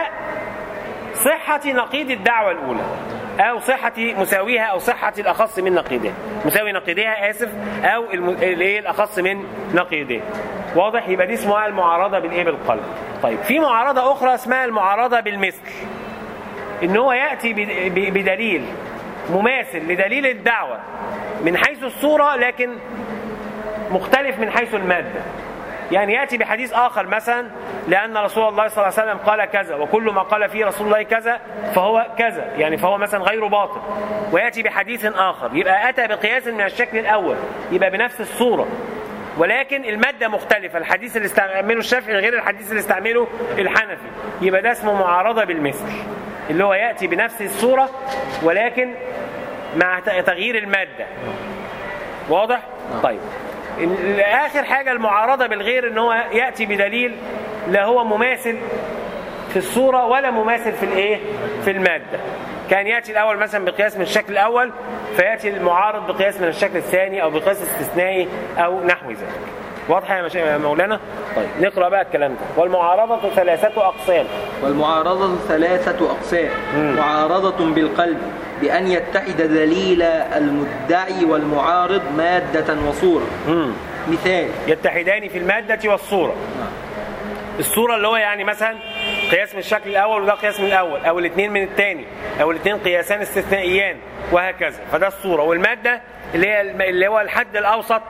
صحة نقيض الدعوة الأولى أو صحة مساويها أو صحة الأخص من نقيضها مساوي نقيضها آسف أو الم- الإيه الأخص من نقيضها واضح يبقى دي اسمها المعارضة بالإيه بالقلب طيب في معارضة أخرى اسمها المعارضة بالمثل إن هو يأتي ب- ب- بدليل مماثل لدليل الدعوة من حيث الصورة لكن مختلف من حيث المادة يعني يأتي بحديث آخر مثلا لأن رسول الله صلى الله عليه وسلم قال كذا وكل ما قال فيه رسول الله كذا فهو كذا يعني فهو مثلا غير باطل ويأتي بحديث آخر يبقى أتى بقياس من الشكل الأول يبقى بنفس الصورة ولكن المادة مختلفة الحديث اللي استعمله الشافعي غير الحديث اللي استعمله الحنفي يبقى ده اسمه معارضة بالمثل اللي هو يأتي بنفس الصورة ولكن مع تغيير المادة واضح؟ طيب ال- اخر حاجه المعارضه بالغير ان هو ياتي بدليل لا هو مماثل في الصوره ولا مماثل في الايه في الماده كان ياتي الاول مثلا بقياس من الشكل الاول فياتي المعارض بقياس من الشكل الثاني او بقياس استثنائي او نحو ذلك واضحه يا مشا- يا مولانا طيب نقرا بقى الكلام ده والمعارضه ثلاثه اقسام والمعارضة ثلاثة أقسام معارضة بالقلب بأن يتحد دليل المدعي والمعارض مادة وصورة مم. مثال يتحدان في المادة والصورة الصورة اللي هو يعني مثلا قياس من الشكل الأول وده قياس من الأول أو الاثنين من الثاني أو الاثنين قياسان استثنائيان وهكذا فده الصورة والمادة اللي هي الم- اللي هو الحد الأوسط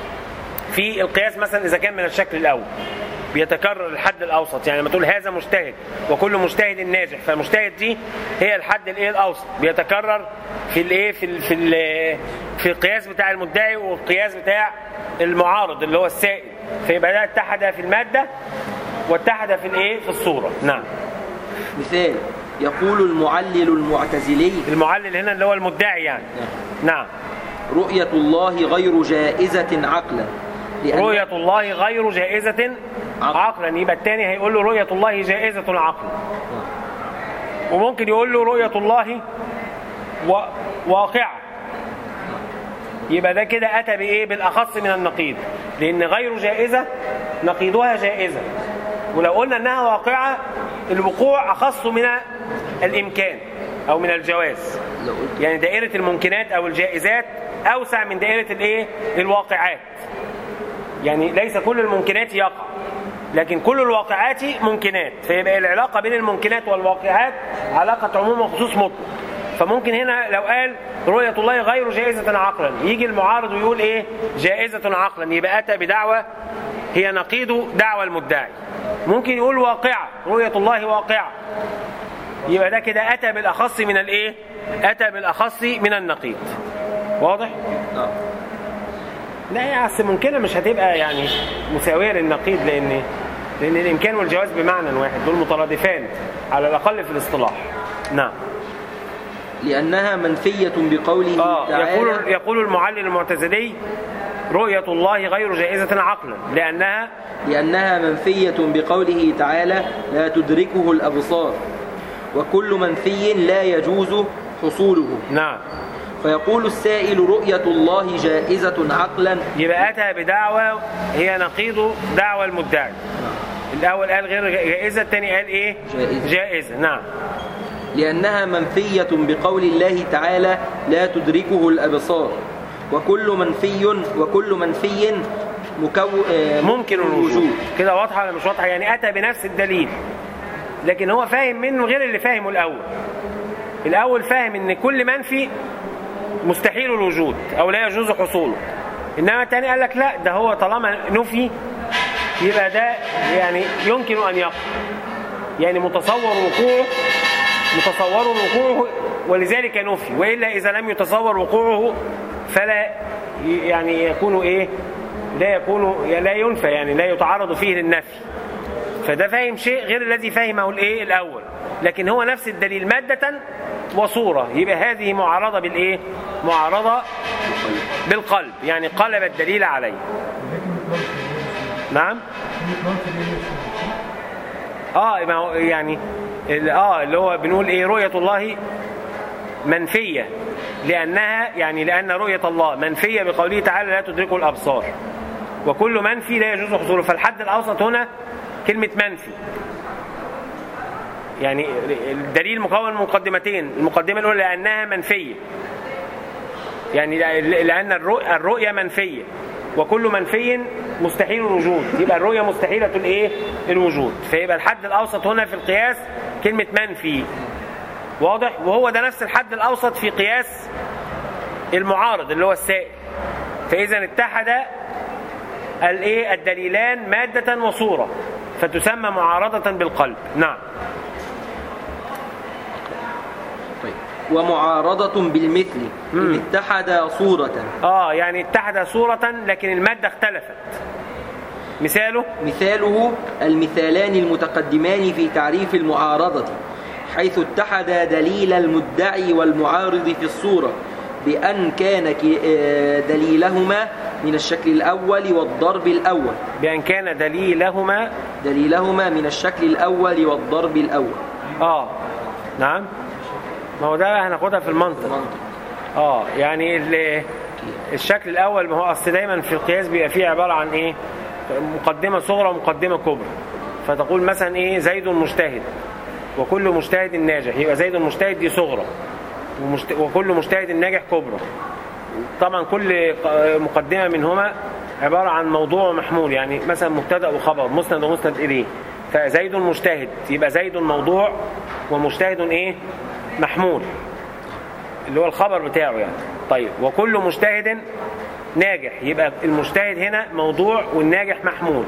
في القياس مثلا إذا كان من الشكل الأول بيتكرر الحد الأوسط يعني لما تقول هذا مجتهد وكل مجتهد ناجح فالمجتهد دي هي الحد الإيه الأوسط بيتكرر في الإيه في ال في ال في القياس بتاع المدعي والقياس بتاع المعارض اللي هو السائل فيبقى ده اتحد في المادة واتحد في الإيه في الصورة نعم مثال يقول المعلل المعتزلي المعلل هنا اللي هو المدعي يعني نعم رؤية الله غير جائزة عقلا لأن رؤية الله غير جائزة عقل. عقلا يبقى الثاني هيقول له رؤية الله جائزة عقلا وممكن يقول له رؤية الله و... واقعة يبقى ده كده أتى بإيه بالأخص من النقيض لأن غير جائزة نقيضها جائزة ولو قلنا إنها واقعة الوقوع أخص من الإمكان أو من الجواز لو قلت يعني دائرة الممكنات أو الجائزات أوسع من دائرة الإيه الواقعات يعني ليس كل الممكنات يقع لكن كل الواقعات ممكنات فيبقى العلاقة بين الممكنات والواقعات علاقة عموم وخصوص مطلق فممكن هنا لو قال رؤية الله غير جائزة عقلا يجي المعارض ويقول ايه جائزة عقلا يبقى أتى بدعوة هي نقيض دعوى المدعي ممكن يقول واقعة رؤية الله واقعة يبقى ده كده أتى بالأخص من الايه أتى بالأخص من النقيض واضح؟ آه. لا يا اصل ممكنه مش هتبقى يعني مساويه للنقيض لان لان الامكان والجواز بمعنى واحد دول مترادفان على الاقل في الاصطلاح نعم لأنها منفية بقوله اه تعالى يقول يقول المعلل المعتزلي رؤية الله غير جائزة عقلا لأنها لأنها منفية بقوله تعالى لا تدركه الأبصار وكل منفي لا يجوز حصوله نعم فيقول السائل رؤية الله جائزة عقلا يبقى أتى بدعوة هي نقيض دعوى المدعي الأول قال غير جائزة الثاني قال إيه جائزة. جائزة نعم لأنها منفية بقول الله تعالى لا تدركه الأبصار وكل منفي وكل منفي مكو... آه، ممكن الوجود كده واضحة ولا مش واضحة يعني أتى بنفس الدليل لكن هو فاهم منه غير اللي فاهمه الأول الأول فاهم إن كل منفي مستحيل الوجود أو لا يجوز حصوله إنما التاني قال لك لا ده هو طالما نفي يبقى ده يعني يمكن أن يقع يعني متصور وقوعه متصور وقوعه ولذلك نفي وإلا إذا لم يتصور وقوعه فلا ي- يعني يكون إيه لا يكون لا ينفى يعني لا يتعرض فيه للنفي فده فاهم شيء غير الذي فهمه الايه الاول لكن هو نفس الدليل مادة وصورة يبقى هذه معارضة بالايه معارضة بالقلب يعني قلب الدليل عليه نعم اه ما هو يعني ال- اه اللي هو بنقول ايه رؤية الله منفية لأنها يعني لأن رؤية الله منفية بقوله تعالى لا تدركه الأبصار وكل منفي لا يجوز حصوله فالحد الأوسط هنا كلمة منفي يعني الدليل مكون من مقدمتين المقدمة الأولى لأنها منفية يعني لأن الرؤ- الرؤية منفية وكل منفي مستحيل الوجود يبقى الرؤية مستحيلة الايه الوجود فيبقى الحد الأوسط هنا في القياس كلمة منفي واضح وهو ده نفس الحد الأوسط في قياس المعارض اللي هو السائل فإذا اتحد الايه الدليلان مادة وصورة فتسمى معارضة بالقلب نعم طيب. ومعارضة بالمثل إن اتحد صورة اه يعني اتحد صورة لكن المادة اختلفت مثاله مثاله المثالان المتقدمان في تعريف المعارضة حيث اتحد دليل المدعي والمعارض في الصورة بأن كان ك- آه، دليلهما من الشكل الأول والضرب الأول بأن كان دليلهما دليلهما من الشكل الأول والضرب الأول اه نعم ما هو ده هناخدها في المنطق اه يعني ال- الشكل الاول ما هو اصل دايما في القياس بيبقى فيه عباره عن ايه مقدمه صغرى ومقدمه كبرى فتقول مثلا ايه زيد مجتهد وكل مجتهد ناجح يبقى زيد مجتهد دي صغرى ومجت... وكل مجتهد ناجح كبرى طبعا كل ق- مقدمه منهما عباره عن موضوع محمول يعني مثلا مبتدا وخبر مسند ومسند اليه فزيد مجتهد يبقى زيد موضوع ومجتهد ايه محمول اللي هو الخبر بتاعه يعني طيب وكل مجتهد ناجح يبقى المجتهد هنا موضوع والناجح محمول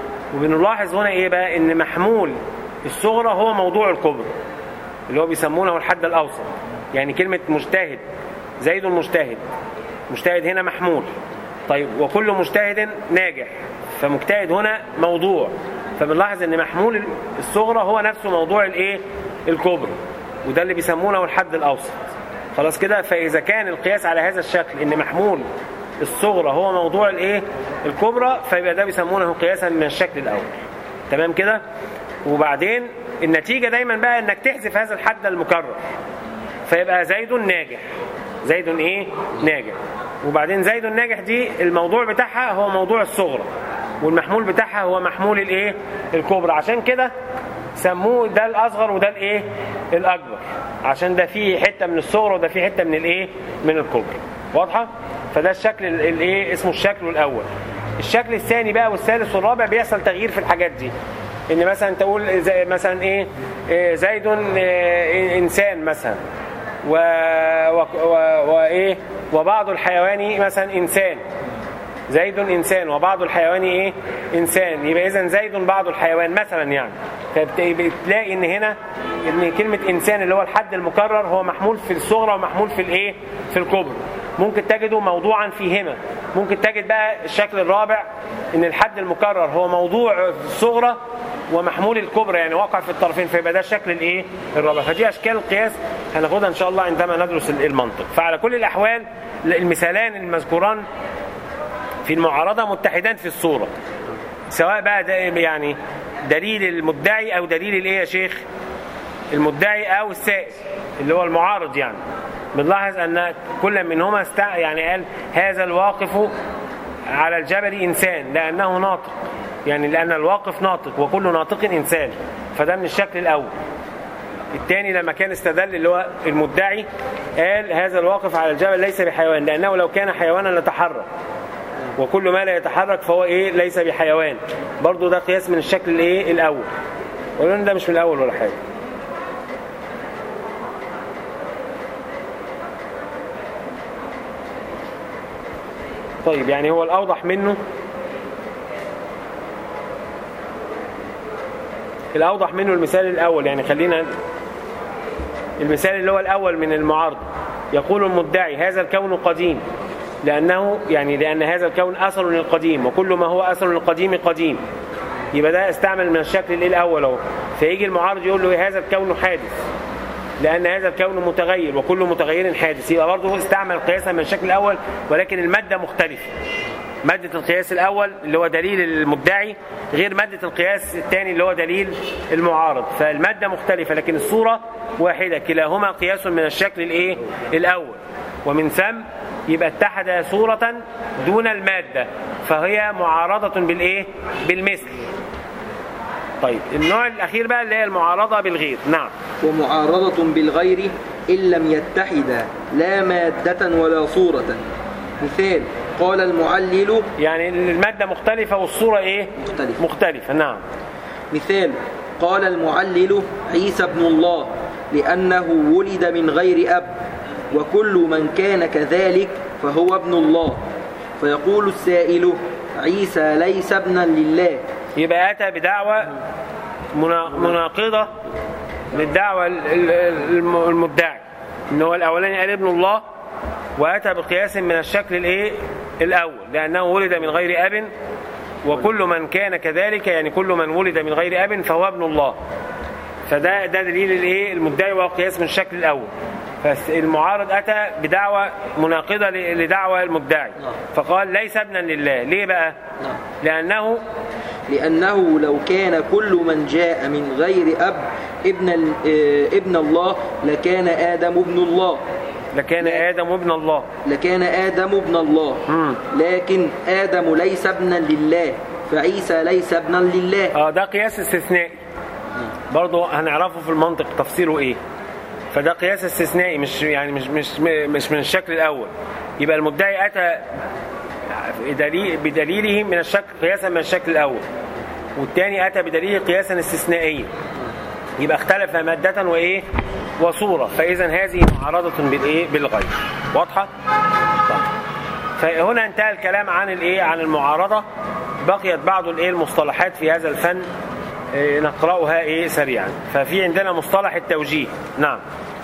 وبنلاحظ هنا ايه بقى ان محمول الصغرى هو موضوع الكبرى اللي هو بيسمونه الحد الاوسط يعني كلمه مجتهد زيد مجتهد مجتهد هنا محمول طيب وكل مجتهد ناجح فمجتهد هنا موضوع فبنلاحظ ان محمول الصغرى هو نفسه موضوع الايه الكبرى وده اللي بيسمونه الحد الاوسط خلاص كده فاذا كان القياس على هذا الشكل ان محمول الصغرى هو موضوع الايه الكبرى فيبقى ده بيسمونه قياسا من الشكل الاول تمام كده وبعدين النتيجه دايما بقى انك تحذف هذا الحد المكرر فيبقى زيد ناجح زيد ايه ناجح وبعدين زيد ناجح دي الموضوع بتاعها هو موضوع الصغرى والمحمول بتاعها هو محمول الايه الكبرى عشان كده سموه ده الاصغر وده الايه الاكبر عشان ده فيه حته من الصغرى وده فيه حته من الايه من الكبرى واضحه فده الشكل ال- الايه اسمه الشكل الاول الشكل الثاني بقى والثالث والرابع بيحصل تغيير في الحاجات دي ان مثلا تقول زي مثلا ايه إيه زيد إيه انسان مثلا و... و... و... وايه وبعض الحيوان مثلا انسان زيد انسان وبعض الحيوان ايه انسان يبقى اذا زيد بعض الحيوان مثلا يعني فبتلاقي ان هنا ان كلمه انسان اللي هو الحد المكرر هو محمول في الصغرى ومحمول في الايه في الكبرى ممكن تجده موضوعا فيهما ممكن تجد بقى الشكل الرابع ان الحد المكرر هو موضوع في الصغرى ومحمول الكبرى يعني واقع في الطرفين فيبقى ده الشكل الايه الرابع فدي اشكال القياس هناخدها ان شاء الله عندما ندرس المنطق فعلى كل الاحوال المثالان المذكوران في المعارضه متحدان في الصوره سواء بقى ده يعني دليل المدعي او دليل الايه يا شيخ المدعي او السائل اللي هو المعارض يعني بنلاحظ ان كل منهما است... يعني قال هذا الواقف على الجبل انسان لانه ناطق يعني لان الواقف ناطق وكل ناطق انسان فده من الشكل الاول الثاني لما كان استدل اللي هو المدعي قال هذا الواقف على الجبل ليس بحيوان لانه لو كان حيوانا لتحرك وكل ما لا يتحرك فهو ايه ليس بحيوان برضو ده قياس من الشكل الايه الاول ولان ده مش من الاول ولا حاجه طيب يعني هو الاوضح منه الاوضح منه المثال الاول يعني خلينا المثال اللي هو الاول من المعارضه يقول المدعي هذا الكون قديم لأنه يعني لأن هذا الكون أثر للقديم وكل ما هو أثر للقديم قديم يبقى ده استعمل من الشكل الايه الأول أهو فيجي المعارض يقول له هذا الكون حادث لأن هذا الكون متغير وكل متغير حادث يبقى برضه استعمل قياسا من الشكل الأول ولكن المادة مختلفة مادة القياس الأول اللي هو دليل المدعي غير مادة القياس الثاني اللي هو دليل المعارض فالمادة مختلفة لكن الصورة واحدة كلاهما قياس من الشكل الايه الأول ومن ثم يبقى اتحد صورة دون المادة فهي معارضة بالايه بالمثل طيب النوع الأخير بقى اللي هي المعارضة بالغير نعم ومعارضة بالغير إن لم يتحدا لا مادة ولا صورة مثال قال المعلل يعني المادة مختلفة والصورة ايه مختلفة. مختلفة نعم مثال قال المعلل عيسى ابن الله لأنه ولد من غير أب وكل من كان كذلك فهو ابن الله فيقول السائل عيسى ليس ابنا لله يبقى أتى بدعوة منا- مناقضة للدعوة ال- ال- الم- المدعي ان هو الاولاني قال ابن الله واتى بقياس من الشكل الايه الاول لانه ولد من غير اب وكل من كان كذلك يعني كل من ولد من غير اب فهو ابن الله فده ده دليل الايه المدعي وهو قياس من الشكل الاول فالمعارض اتى بدعوه مناقضه ل- لدعوه المدعي نعم. فقال ليس ابنا لله ليه بقى نعم. لانه لأنه لو كان كل من جاء من غير أب ابن, ال- آه، ابن الله لكان آدم ابن الله لكان ادم ابن الله لكان آدم ابن الله مم. لكن آدم ليس ابنا لله فعيسى ليس ابنا لله اه ده قياس استثنائي برضه هنعرفه في المنطق تفسيره ايه فده قياس استثنائي مش يعني مش مش مش من الشكل الاول يبقى المدعي اتى بدليل بدليله من الشكل قياسا من الشكل الاول والثاني اتى بدليل قياسا استثنائيا يبقى اختلف مادة وايه وصورة فاذا هذه معارضة بالايه بالغير واضحة طيب. فهنا انتهى الكلام عن الايه عن المعارضة بقيت بعض الايه المصطلحات في هذا الفن إيه، نقرأها ايه سريعا ففي عندنا مصطلح التوجيه نعم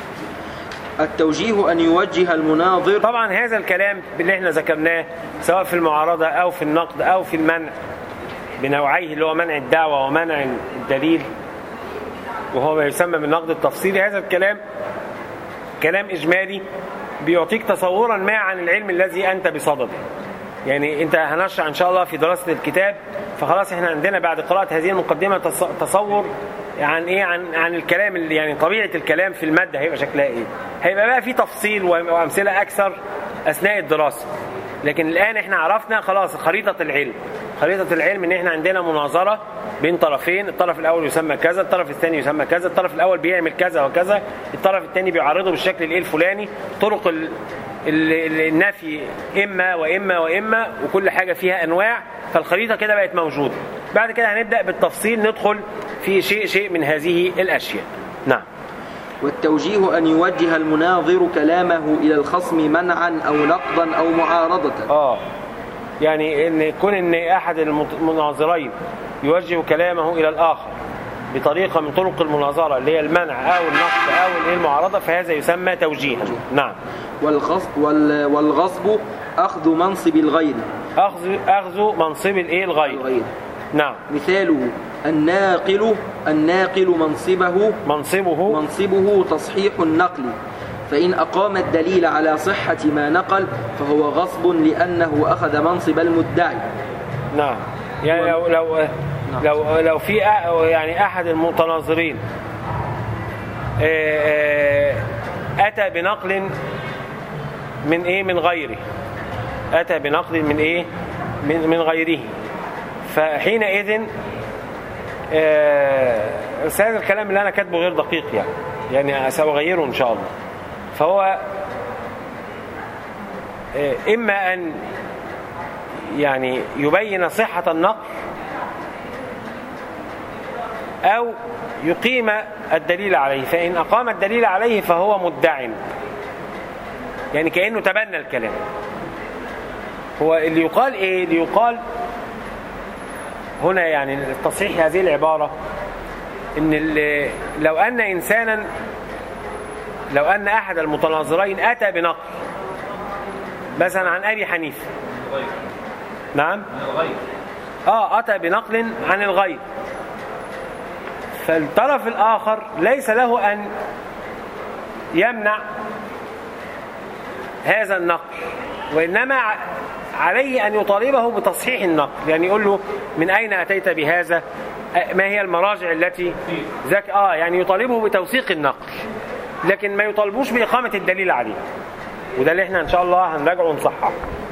التوجيه أن يوجه المناظر طبعا هذا الكلام اللي احنا ذكرناه سواء في المعارضة او في النقد او في المنع بنوعيه اللي هو منع الدعوة ومنع الدليل وهو ما يسمى بالنقد التفصيلي هذا الكلام كلام إجمالي بيعطيك تصورا ما عن العلم الذي أنت بصدده يعني أنت هنشرع إن شاء الله في دراسة الكتاب فخلاص إحنا عندنا بعد قراءة هذه المقدمة تص- تصور عن إيه عن عن الكلام اللي يعني طبيعة الكلام في المادة هيبقى شكلها إيه هيبقى بقى في تفصيل وأمثلة أكثر أثناء الدراسة لكن الآن إحنا عرفنا خلاص خريطة العلم خريطة العلم إن إحنا عندنا مناظرة بين طرفين الطرف الأول يسمى كذا الطرف الثاني يسمى كذا الطرف الأول بيعمل كذا وكذا الطرف الثاني بيعرضه بالشكل الإيه الفلاني طرق ال... ال- ال- النفي إما وإما وإما وكل حاجة فيها أنواع فالخريطة كده بقت موجودة بعد كده هنبدأ بالتفصيل ندخل في شيء شيء من هذه الأشياء نعم والتوجيه أن يوجه المناظر كلامه إلى الخصم منعا أو نقضا أو معارضة اه يعني ان يكون ان احد المت- المناظرين يوجه كلامه الى الاخر بطريقه من طرق المناظره اللي هي المنع او النقد او الإيه المعارضه فهذا يسمى توجيها نعم والغصب, وال- والغصب أخذ منصب الغير اخذ اخذ منصب الايه الغير الغير نعم مثاله الناقل الناقل منصبه منصبه منصبه تصحيح النقل فإن أقام الدليل على صحة ما نقل فهو غصب لأنه أخذ منصب المدعي نعم يعني لو لو لو لو في أ- يعني احد المتناظرين آه، آه، اتى بنقل من ايه من غيره اتى بنقل من ايه من من غيره فحينئذ آه، بس هذا الكلام اللي انا كاتبه غير دقيق يعني يعني ساغيره ان شاء الله فهو آه، اما ان يعني يبين صحة النقل أو يقيم الدليل عليه فإن أقام الدليل عليه فهو مدع يعني كأنه تبنى الكلام هو اللي يقال إيه اللي يقال هنا يعني تصحيح هذه العبارة إن ال- لو أن إنسانا لو أن أحد المتناظرين أتى بنقل مثلا عن أبي حنيفة الغير نعم من الغير اه اتى بنقل عن الغير فالطرف الاخر ليس له ان يمنع هذا النقل وانما ع- عليه ان يطالبه بتصحيح النقل يعني يقول له من اين اتيت بهذا أ- ما هي المراجع التي ذاك اه يعني يطالبه بتوثيق النقل لكن ما يطالبوش باقامه الدليل عليه وده اللي احنا ان شاء الله هنراجعه ونصححه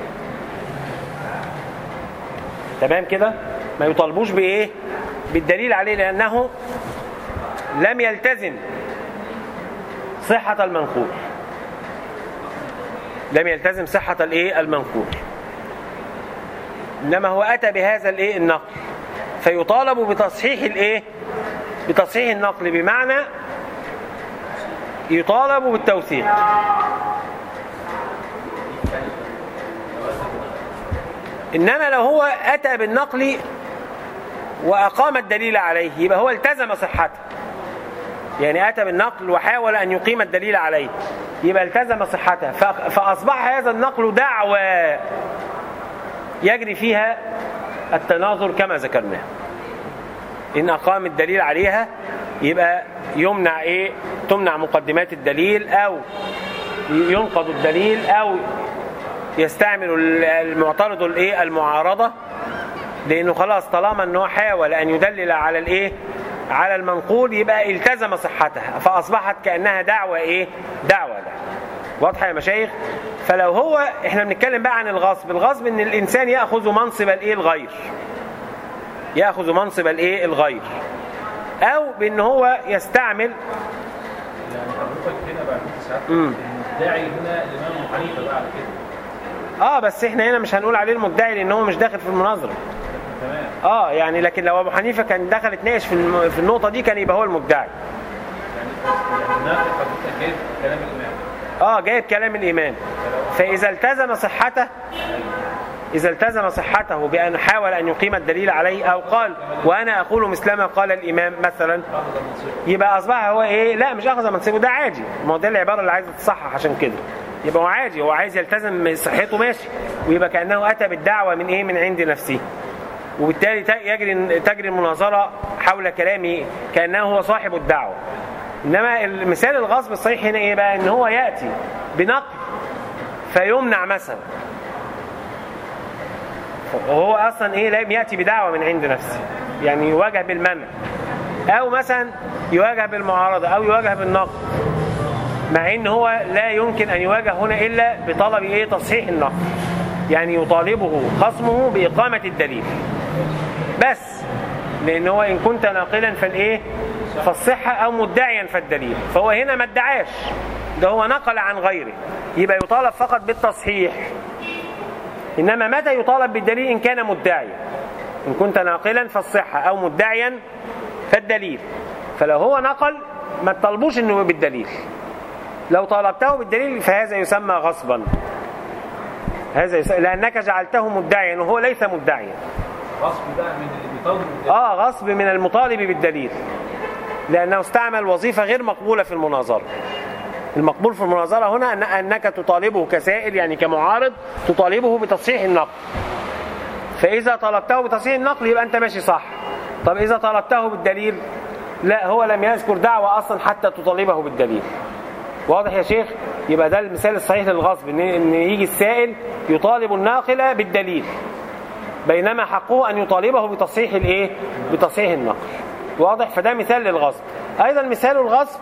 تمام كده ما يطالبوش بايه بالدليل عليه لانه لم يلتزم صحة المنقول لم يلتزم صحة الايه المنقول انما هو اتى بهذا الايه النقل فيطالب بتصحيح الايه بتصحيح النقل بمعنى يطالب بالتوثيق انما لو هو اتى بالنقل واقام الدليل عليه يبقى هو التزم صحته يعني اتى بالنقل وحاول ان يقيم الدليل عليه يبقى التزم صحته ف- فاصبح هذا النقل دعوى يجري فيها التناظر كما ذكرناه ان اقام الدليل عليها يبقى يمنع ايه تمنع مقدمات الدليل او ينقض الدليل او يستعمل المعترض الايه المعارضه لانه خلاص طالما انه حاول ان يدلل على الايه على المنقول يبقى التزم صحتها فاصبحت كانها دعوه ايه دعوه ده واضحه يا مشايخ فلو هو احنا بنتكلم بقى عن الغصب الغصب ان الانسان ياخذ منصب الايه الغير ياخذ منصب الايه الغير او بان هو يستعمل يعني حضرتك هنا بعد ساعات امم المدعي هنا الامام ابو حنيفه بقى على كده اه بس احنا هنا مش هنقول عليه المدعي لان هو مش داخل في المناظره تمام اه يعني لكن لو ابو حنيفه كان دخل اتناقش في الم- في النقطه دي كان يبقى هو المدعي يعني يعني ناقل حضرتك جايب كلام الامام اه جايب كلام الامام فاذا التزم صحته اذا التزم صحته بان حاول ان يقيم الدليل عليه او قال وانا اقول مثلما قال الامام مثلا اخذ المنصب يبقى اصبح هو ايه لا مش اخذ منصبه ده عادي ما هو ده العباره اللي عايزه تصحح عشان كده يبقى هو عادي هو عايز يلتزم صحته ماشي ويبقى كانه اتى بالدعوه من ايه من عند نفسه وبالتالي ت- يجري تجري المناظره حول كلامه كانه هو صاحب الدعوه انما المثال الغصب الصحيح هنا ايه بقى ان هو ياتي بنقل فيمنع مثلا وهو اصلا ايه لم ياتي بدعوه من عند نفسه يعني يواجه بالمنع او مثلا يواجه بالمعارضه او يواجه بالنقد مع ان هو لا يمكن ان يواجه هنا الا بطلب ايه تصحيح النقد يعني يطالبه خصمه باقامه الدليل بس لان هو ان كنت ناقلا فالايه فالصحه او مدعيا فالدليل فهو هنا ما ادعاش ده هو نقل عن غيره يبقى يطالب فقط بالتصحيح انما متى يطالب بالدليل ان كان مدعيا ان كنت ناقلا فالصحه او مدعيا فالدليل فلو هو نقل ما تطالبوش انه بالدليل لو طالبته بالدليل فهذا يسمى غصبا هذا يسمى لانك جعلته مدعيا وهو ليس مدعيا غصب بقى من اللي بيطالب بالدليل. اه غصب من المطالب بالدليل لانه استعمل وظيفه غير مقبوله في المناظره المقبول في المناظره هنا أن انك تطالبه كسائل يعني كمعارض تطالبه بتصحيح النقل فاذا طلبته بتصحيح النقل يبقى انت ماشي صح طب إذا طالبته بالدليل لا هو لم يذكر دعوة أصلا حتى تطالبه بالدليل واضح يا شيخ يبقى ده المثال الصحيح للغصب ان ان يجي السائل يطالب الناقل بالدليل بينما حقه ان يطالبه بتصحيح الايه بتصحيح النقل واضح فده مثال للغصب ايضا مثال الغصب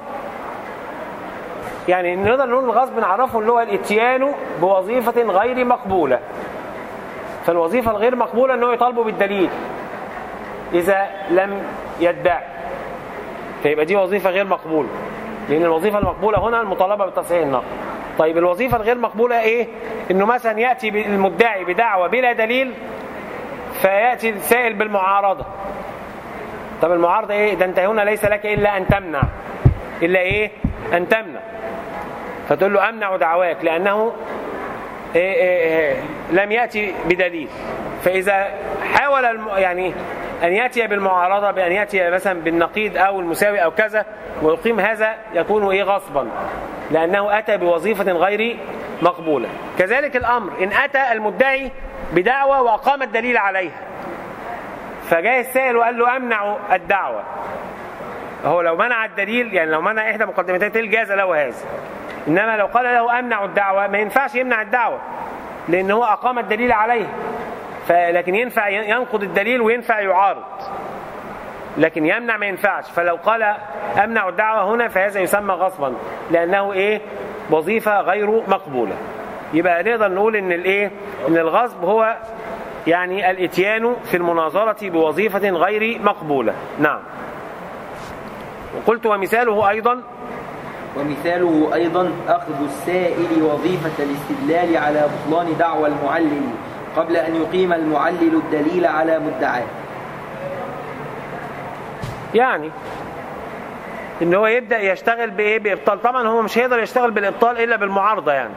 يعني نقدر نقول الغصب نعرفه اللي هو الاتيان بوظيفه غير مقبوله فالوظيفه الغير مقبوله ان هو يطالبه بالدليل اذا لم يدعي فيبقى دي وظيفه غير مقبوله لان الوظيفه المقبوله هنا المطالبه بتصحيح النقل طيب الوظيفه الغير مقبوله ايه انه مثلا ياتي المدعي بدعوه بلا دليل فياتي السائل بالمعارضه طب المعارضه ايه ده انت هنا ليس لك الا ان تمنع الا ايه ان تمنع فتقول له امنع دعواك لانه إيه إيه إيه لم ياتي بدليل فاذا حاول الم... يعني أن يأتي بالمعارضة بأن يأتي مثلا بالنقيض أو المساوي أو كذا ويقيم هذا يكون إيه غصبا لأنه أتى بوظيفة غير مقبولة كذلك الأمر إن أتى المدعي بدعوة وأقام الدليل عليها فجاء السائل وقال له أمنع الدعوة هو لو منع الدليل يعني لو منع إحدى مقدمتي جاز له هذا إنما لو قال له أمنع الدعوة ما ينفعش يمنع الدعوة لأن هو أقام الدليل عليها لكن ينفع ينقض الدليل وينفع يعارض لكن يمنع ما ينفعش فلو قال امنع الدعوه هنا فهذا يسمى غصبا لانه ايه وظيفه غير مقبوله يبقى نقدر نقول ان الايه ان الغصب هو يعني الاتيان في المناظره بوظيفه غير مقبوله نعم وقلت ومثاله ايضا ومثاله أيضا أخذ السائل وظيفة الاستدلال على بطلان دعوى المعلل قبل أن يقيم المعلل الدليل على مدعاه يعني ان هو يبدا يشتغل بايه بابطال طبعا هو مش هيقدر يشتغل بالابطال الا بالمعارضه يعني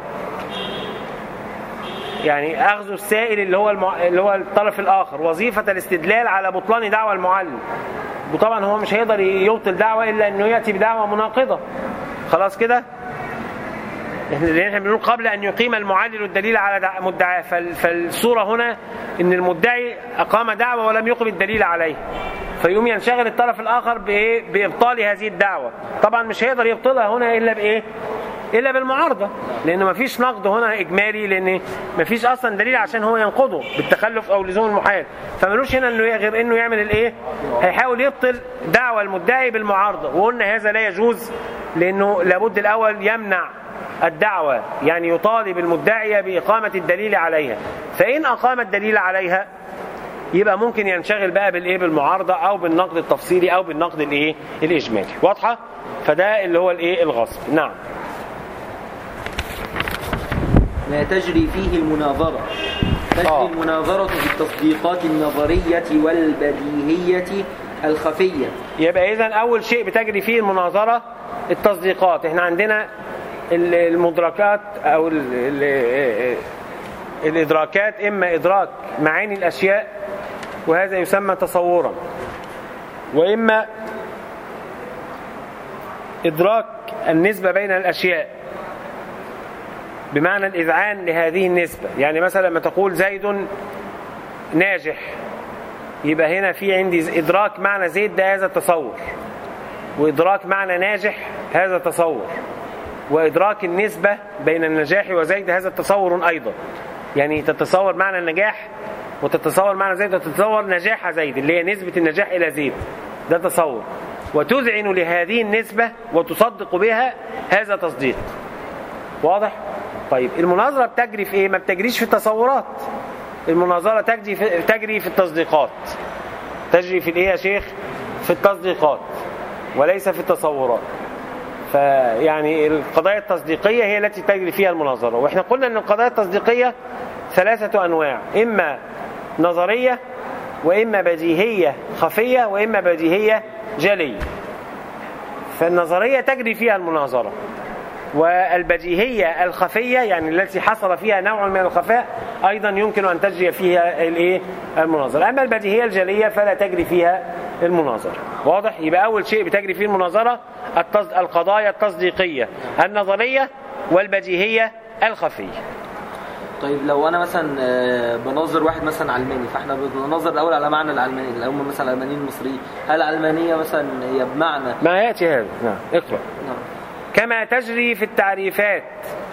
يعني اخذ السائل اللي هو المع... اللي هو الطرف الاخر وظيفه الاستدلال على بطلان دعوى المعلم وطبعا هو مش هيقدر يبطل دعوه الا انه ياتي بدعوه مناقضه خلاص كده احنا احنا بنقول قبل ان يقيم المعلل الدليل على مدعاه فالصوره هنا ان المدعي اقام دعوه ولم يقم الدليل عليه فيقوم ينشغل الطرف الاخر بايه بابطال هذه الدعوه طبعا مش هيقدر يبطلها هنا الا بايه الا بالمعارضه لان مفيش نقد هنا اجمالي لان مفيش اصلا دليل عشان هو ينقضه بالتخلف او لزوم المحال فملوش هنا انه غير انه يعمل الايه هيحاول يبطل دعوى المدعي بالمعارضه وقلنا هذا لا يجوز لانه لابد الاول يمنع الدعوة يعني يطالب المدعية بإقامة الدليل عليها فإن أقام الدليل عليها يبقى ممكن ينشغل بقى بالايه بالمعارضه او بالنقد التفصيلي او بالنقد الايه الاجمالي واضحه فده اللي هو الايه الغصب نعم ما تجري فيه المناظرة تجري آه. المناظرة بالتصديقات النظرية والبديهية الخفية يبقى اذا اول شيء بتجري فيه المناظره التصديقات احنا عندنا ال- المدركات او ال ال الادراكات اما ادراك معاني الاشياء وهذا يسمى تصورا واما ادراك النسبه بين الاشياء بمعنى الاذعان لهذه النسبه يعني مثلا لما تقول زيد ناجح يبقى هنا في عندي إدراك معنى زيد ده هذا التصور وإدراك معنى ناجح هذا تصور وإدراك النسبة بين النجاح وزيد هذا تصور أيضا يعني تتصور معنى النجاح وتتصور معنى زيد وتتصور نجاح زيد اللي هي نسبة النجاح إلى زيد ده تصور وتذعن لهذه النسبة وتصدق بها هذا تصديق واضح؟ طيب المناظرة بتجري في إيه؟ ما بتجريش في التصورات المناظرة تجري في, تجري في التصديقات تجري في الايه يا شيخ في التصديقات وليس في التصورات فيعني القضايا التصديقية هي التي تجري فيها المناظرة واحنا قلنا ان القضايا التصديقية ثلاثة انواع اما نظرية واما بديهية خفية واما بديهية جلية فالنظرية تجري فيها المناظرة والبديهية الخفية يعني التي حصل فيها نوع من الخفاء أيضا يمكن أن تجري فيها الإيه المناظرة أما البديهية الجلية فلا تجري فيها المناظرة واضح يبقى أول شيء بتجري فيه المناظرة التص... القضايا التصديقية النظرية والبديهية الخفية طيب لو انا مثلا آه، بناظر واحد مثلا علماني فاحنا بنناظر الاول على معنى العلماني اللي هم مثلا العلمانيين المصريين هل العلمانيه مثلا هي بمعنى ما ياتي هذا نعم اقرا نعم كما تجري في التعريفات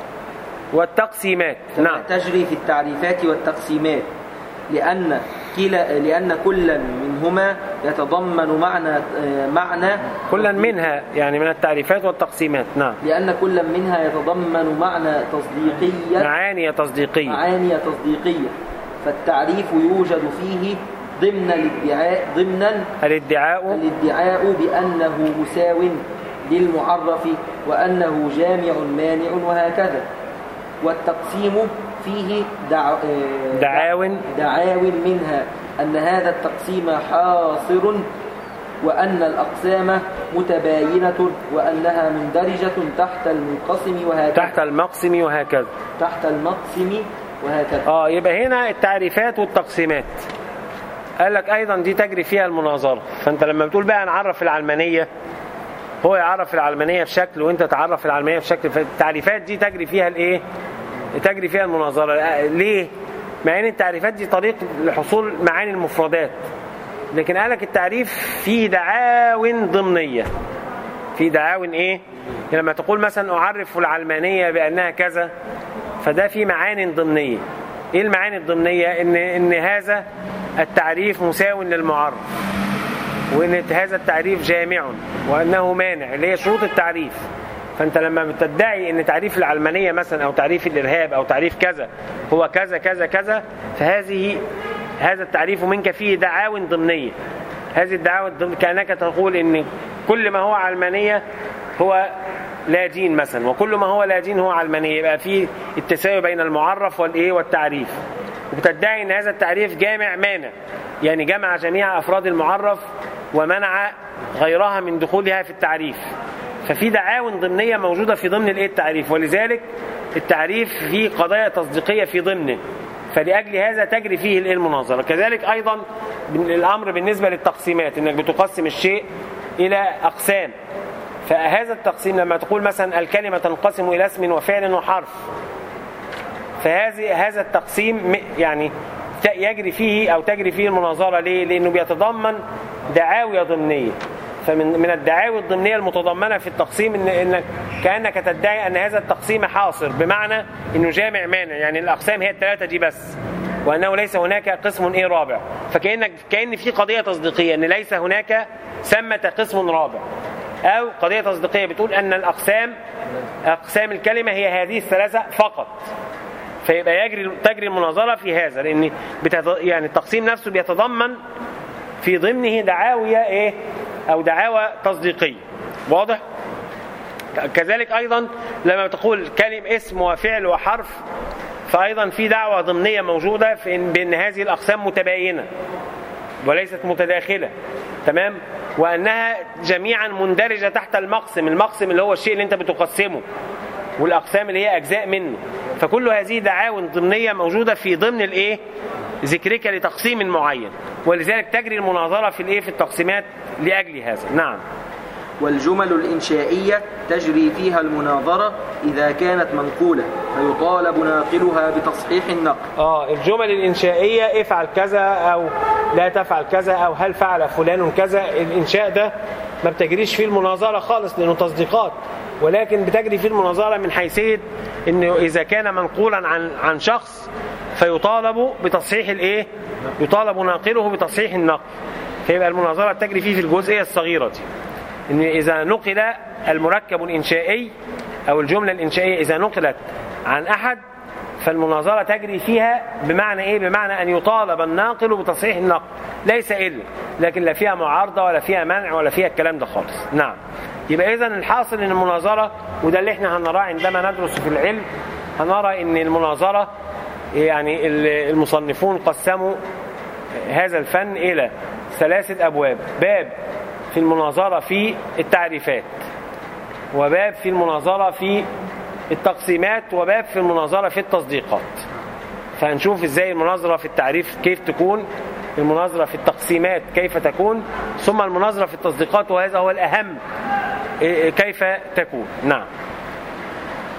والتقسيمات نعم تجري في التعريفات والتقسيمات لأن كلا لأن كلا منهما يتضمن معنى آه، معنى كلا منها يعني من التعريفات والتقسيمات نعم لأن كلا منها يتضمن معنى تصديقية معاني تصديقية معاني تصديقية فالتعريف يوجد فيه ضمن الادعاء ضمنا الادعاء الادعاء بأنه مساو للمعرف وأنه جامع مانع وهكذا والتقسيم فيه دع... آه، دعاو دعاو منها أن هذا التقسيم حاصر وأن الأقسام متباينة وأنها مندرجة تحت المنقسم وهكذا تحت المقسم وهكذا تحت المقسم وهكذا اه يبقى هنا التعريفات والتقسيمات قال لك ايضا دي تجري فيها المناظره فانت لما بتقول بقى نعرف العلمانيه هو يعرف العلمانيه بشكل وانت تعرف العلمانيه بشكل فالتعريفات دي تجري فيها الايه تجري فيها المناظره آه، ليه مع ان التعريفات دي طريق لحصول معاني المفردات لكن قال لك التعريف فيه دعاو ضمنيه في دعاو ايه لما تقول مثلا اعرف العلمانيه بانها كذا فده في معاني ضمنيه ايه المعاني الضمنيه ان ان هذا التعريف مساو للمعرف وان هذا التعريف جامع وانه مانع اللي هي شروط التعريف فانت لما بتدعي ان تعريف العلمانيه مثلا او تعريف الارهاب او تعريف كذا هو كذا كذا كذا فهذه هذا التعريف منك فيه دعاو ضمنيه هذه الدعاوى الضمنية كانك تقول ان كل ما هو علمانيه هو لا دين مثلا وكل ما هو لا دين هو علمانيه يبقى في التساوي بين المعرف والايه والتعريف وبتدعي ان هذا التعريف جامع مانع يعني جمع جميع افراد المعرف ومنع غيرها من دخولها في التعريف ففي دعاوى ضمنيه موجوده في ضمن الايه التعريف ولذلك التعريف فيه قضايا تصديقيه في ضمنه فلأجل هذا تجري فيه الايه المناظره كذلك ايضا الامر بالنسبه للتقسيمات انك بتقسم الشيء الى اقسام فهذا التقسيم لما تقول مثلا الكلمه تنقسم الى اسم وفعل وحرف فهذه هذا التقسيم م- يعني ت- يجري فيه او تجري فيه المناظره ليه؟ لانه بيتضمن دعاوي ضمنيه فمن من الدعاوي الضمنيه المتضمنه في التقسيم ان انك كانك تدعي ان هذا التقسيم حاصر بمعنى انه جامع مانع يعني الاقسام هي الثلاثه دي بس وانه ليس هناك قسم ايه رابع فكانك كان في قضيه تصديقيه ان ليس هناك ثمه قسم رابع او قضيه تصديقيه بتقول ان الاقسام اقسام الكلمه هي هذه الثلاثه فقط فيبقى يجري تجري المناظره في هذا لان بتض... يعني التقسيم نفسه بيتضمن في ضمنه دعاوي ايه او دعاوى تصديقيه واضح كذلك ايضا لما تقول كلم اسم وفعل وحرف فايضا في دعوه ضمنيه موجوده في إن بان هذه الاقسام متباينه وليست متداخله تمام وانها جميعا مندرجه تحت المقسم المقسم اللي هو الشيء اللي انت بتقسمه والاقسام اللي هي اجزاء منه فكل هذه دعاوى ضمنيه موجوده في ضمن الايه ذكرك لتقسيم معين ولذلك تجري المناظره في الايه في التقسيمات لاجل هذا نعم والجمل الإنشائية تجري فيها المناظرة إذا كانت منقولة فيطالب ناقلها بتصحيح النقل اه الجمل الانشائيه افعل كذا او لا تفعل كذا او هل فعل فلان كذا الانشاء ده ما بتجريش فيه المناظره خالص لانه تصديقات ولكن بتجري فيه المناظره من حيثيه انه اذا كان منقولا عن عن شخص فيطالب بتصحيح الايه يطالب ناقله بتصحيح النقل فيبقى المناظره تجري فيه في الجزئيه الصغيره دي ان اذا نقل المركب الانشائي او الجمله الانشائيه اذا نقلت عن احد فالمناظرة تجري فيها بمعنى ايه؟ بمعنى ان يطالب الناقل بتصحيح النقل، ليس الا، لكن لا فيها معارضة ولا فيها منع ولا فيها الكلام ده خالص، نعم. يبقى اذا الحاصل ان المناظرة وده اللي احنا هنراه عندما ندرس في العلم هنرى ان المناظرة يعني المصنفون قسموا هذا الفن الى ثلاثة ابواب، باب في المناظرة في التعريفات وباب في المناظرة في التقسيمات وباب في المناظرة في التصديقات فهنشوف ازاي المناظرة في التعريف كيف تكون المناظرة في التقسيمات كيف تكون ثم المناظرة في التصديقات وهذا هو الأهم إيه- كيف تكون نعم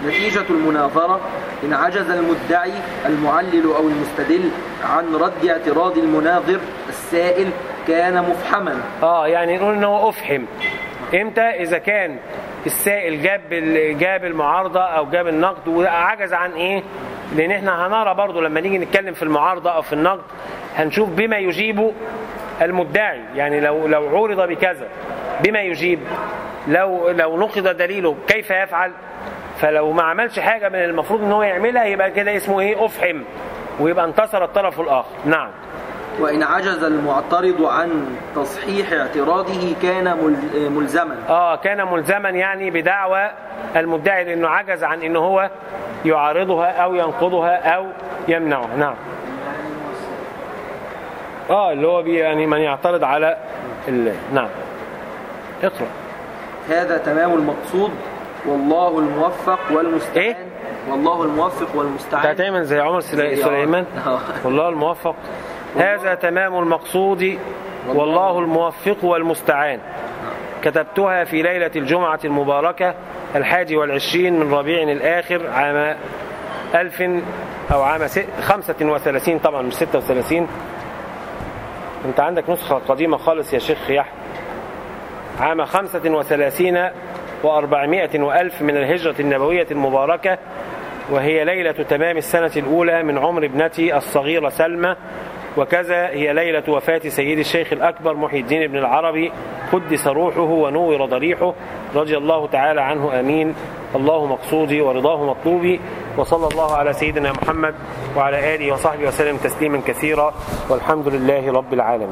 نتيجة المناظرة إن عجز المدعي المعلل أو المستدل عن رد اعتراض المناظر السائل كان مفحما اه يعني نقول ان هو افحم امتى اذا كان السائل جاب ال- جاب المعارضه او جاب النقد وعجز عن ايه لان احنا هنرى برضو لما نيجي نتكلم في المعارضه او في النقد هنشوف بما يجيب المدعي يعني لو لو عورض بكذا بما يجيب لو لو نقض دليله كيف يفعل فلو ما عملش حاجه من المفروض ان هو يعملها يبقى كده اسمه ايه افحم ويبقى انتصر الطرف الاخر نعم وإن عجز المعترض عن تصحيح اعتراضه كان مل- ملزما اه كان ملزما يعني بدعوى المدعي لانه عجز عن ان هو يعارضها او ينقضها او يمنعها نعم اه اللي هو بي يعني من يعترض على ال... نعم اقرا هذا تمام المقصود والله الموفق والمستعان إيه؟ والله الموفق انت والمستعان هتعمل زي عمر سلي- زي سليمان آه. والله الموفق هذا تمام المقصود والله الموفق والمستعان كتبتها في ليلة الجمعة المباركة الحادي والعشرين من ربيع الآخر عام ألف أو عام ست- خمسة وثلاثين طبعا مش ستة وثلاثين أنت عندك نسخة قديمة خالص يا شيخ يحيى عام خمسة وثلاثين وأربعمائة وألف من الهجرة النبوية المباركة وهي ليلة تمام السنة الأولى من عمر ابنتي الصغيرة سلمى وكذا هي ليلة وفاة سيد الشيخ الأكبر محي الدين بن العربي قدس روحه ونور ضريحه رضي الله تعالى عنه آمين الله مقصودي ورضاه مطلوبي وصلى الله على سيدنا محمد وعلى آله وصحبه وسلم تسليما كثيرا والحمد لله رب العالمين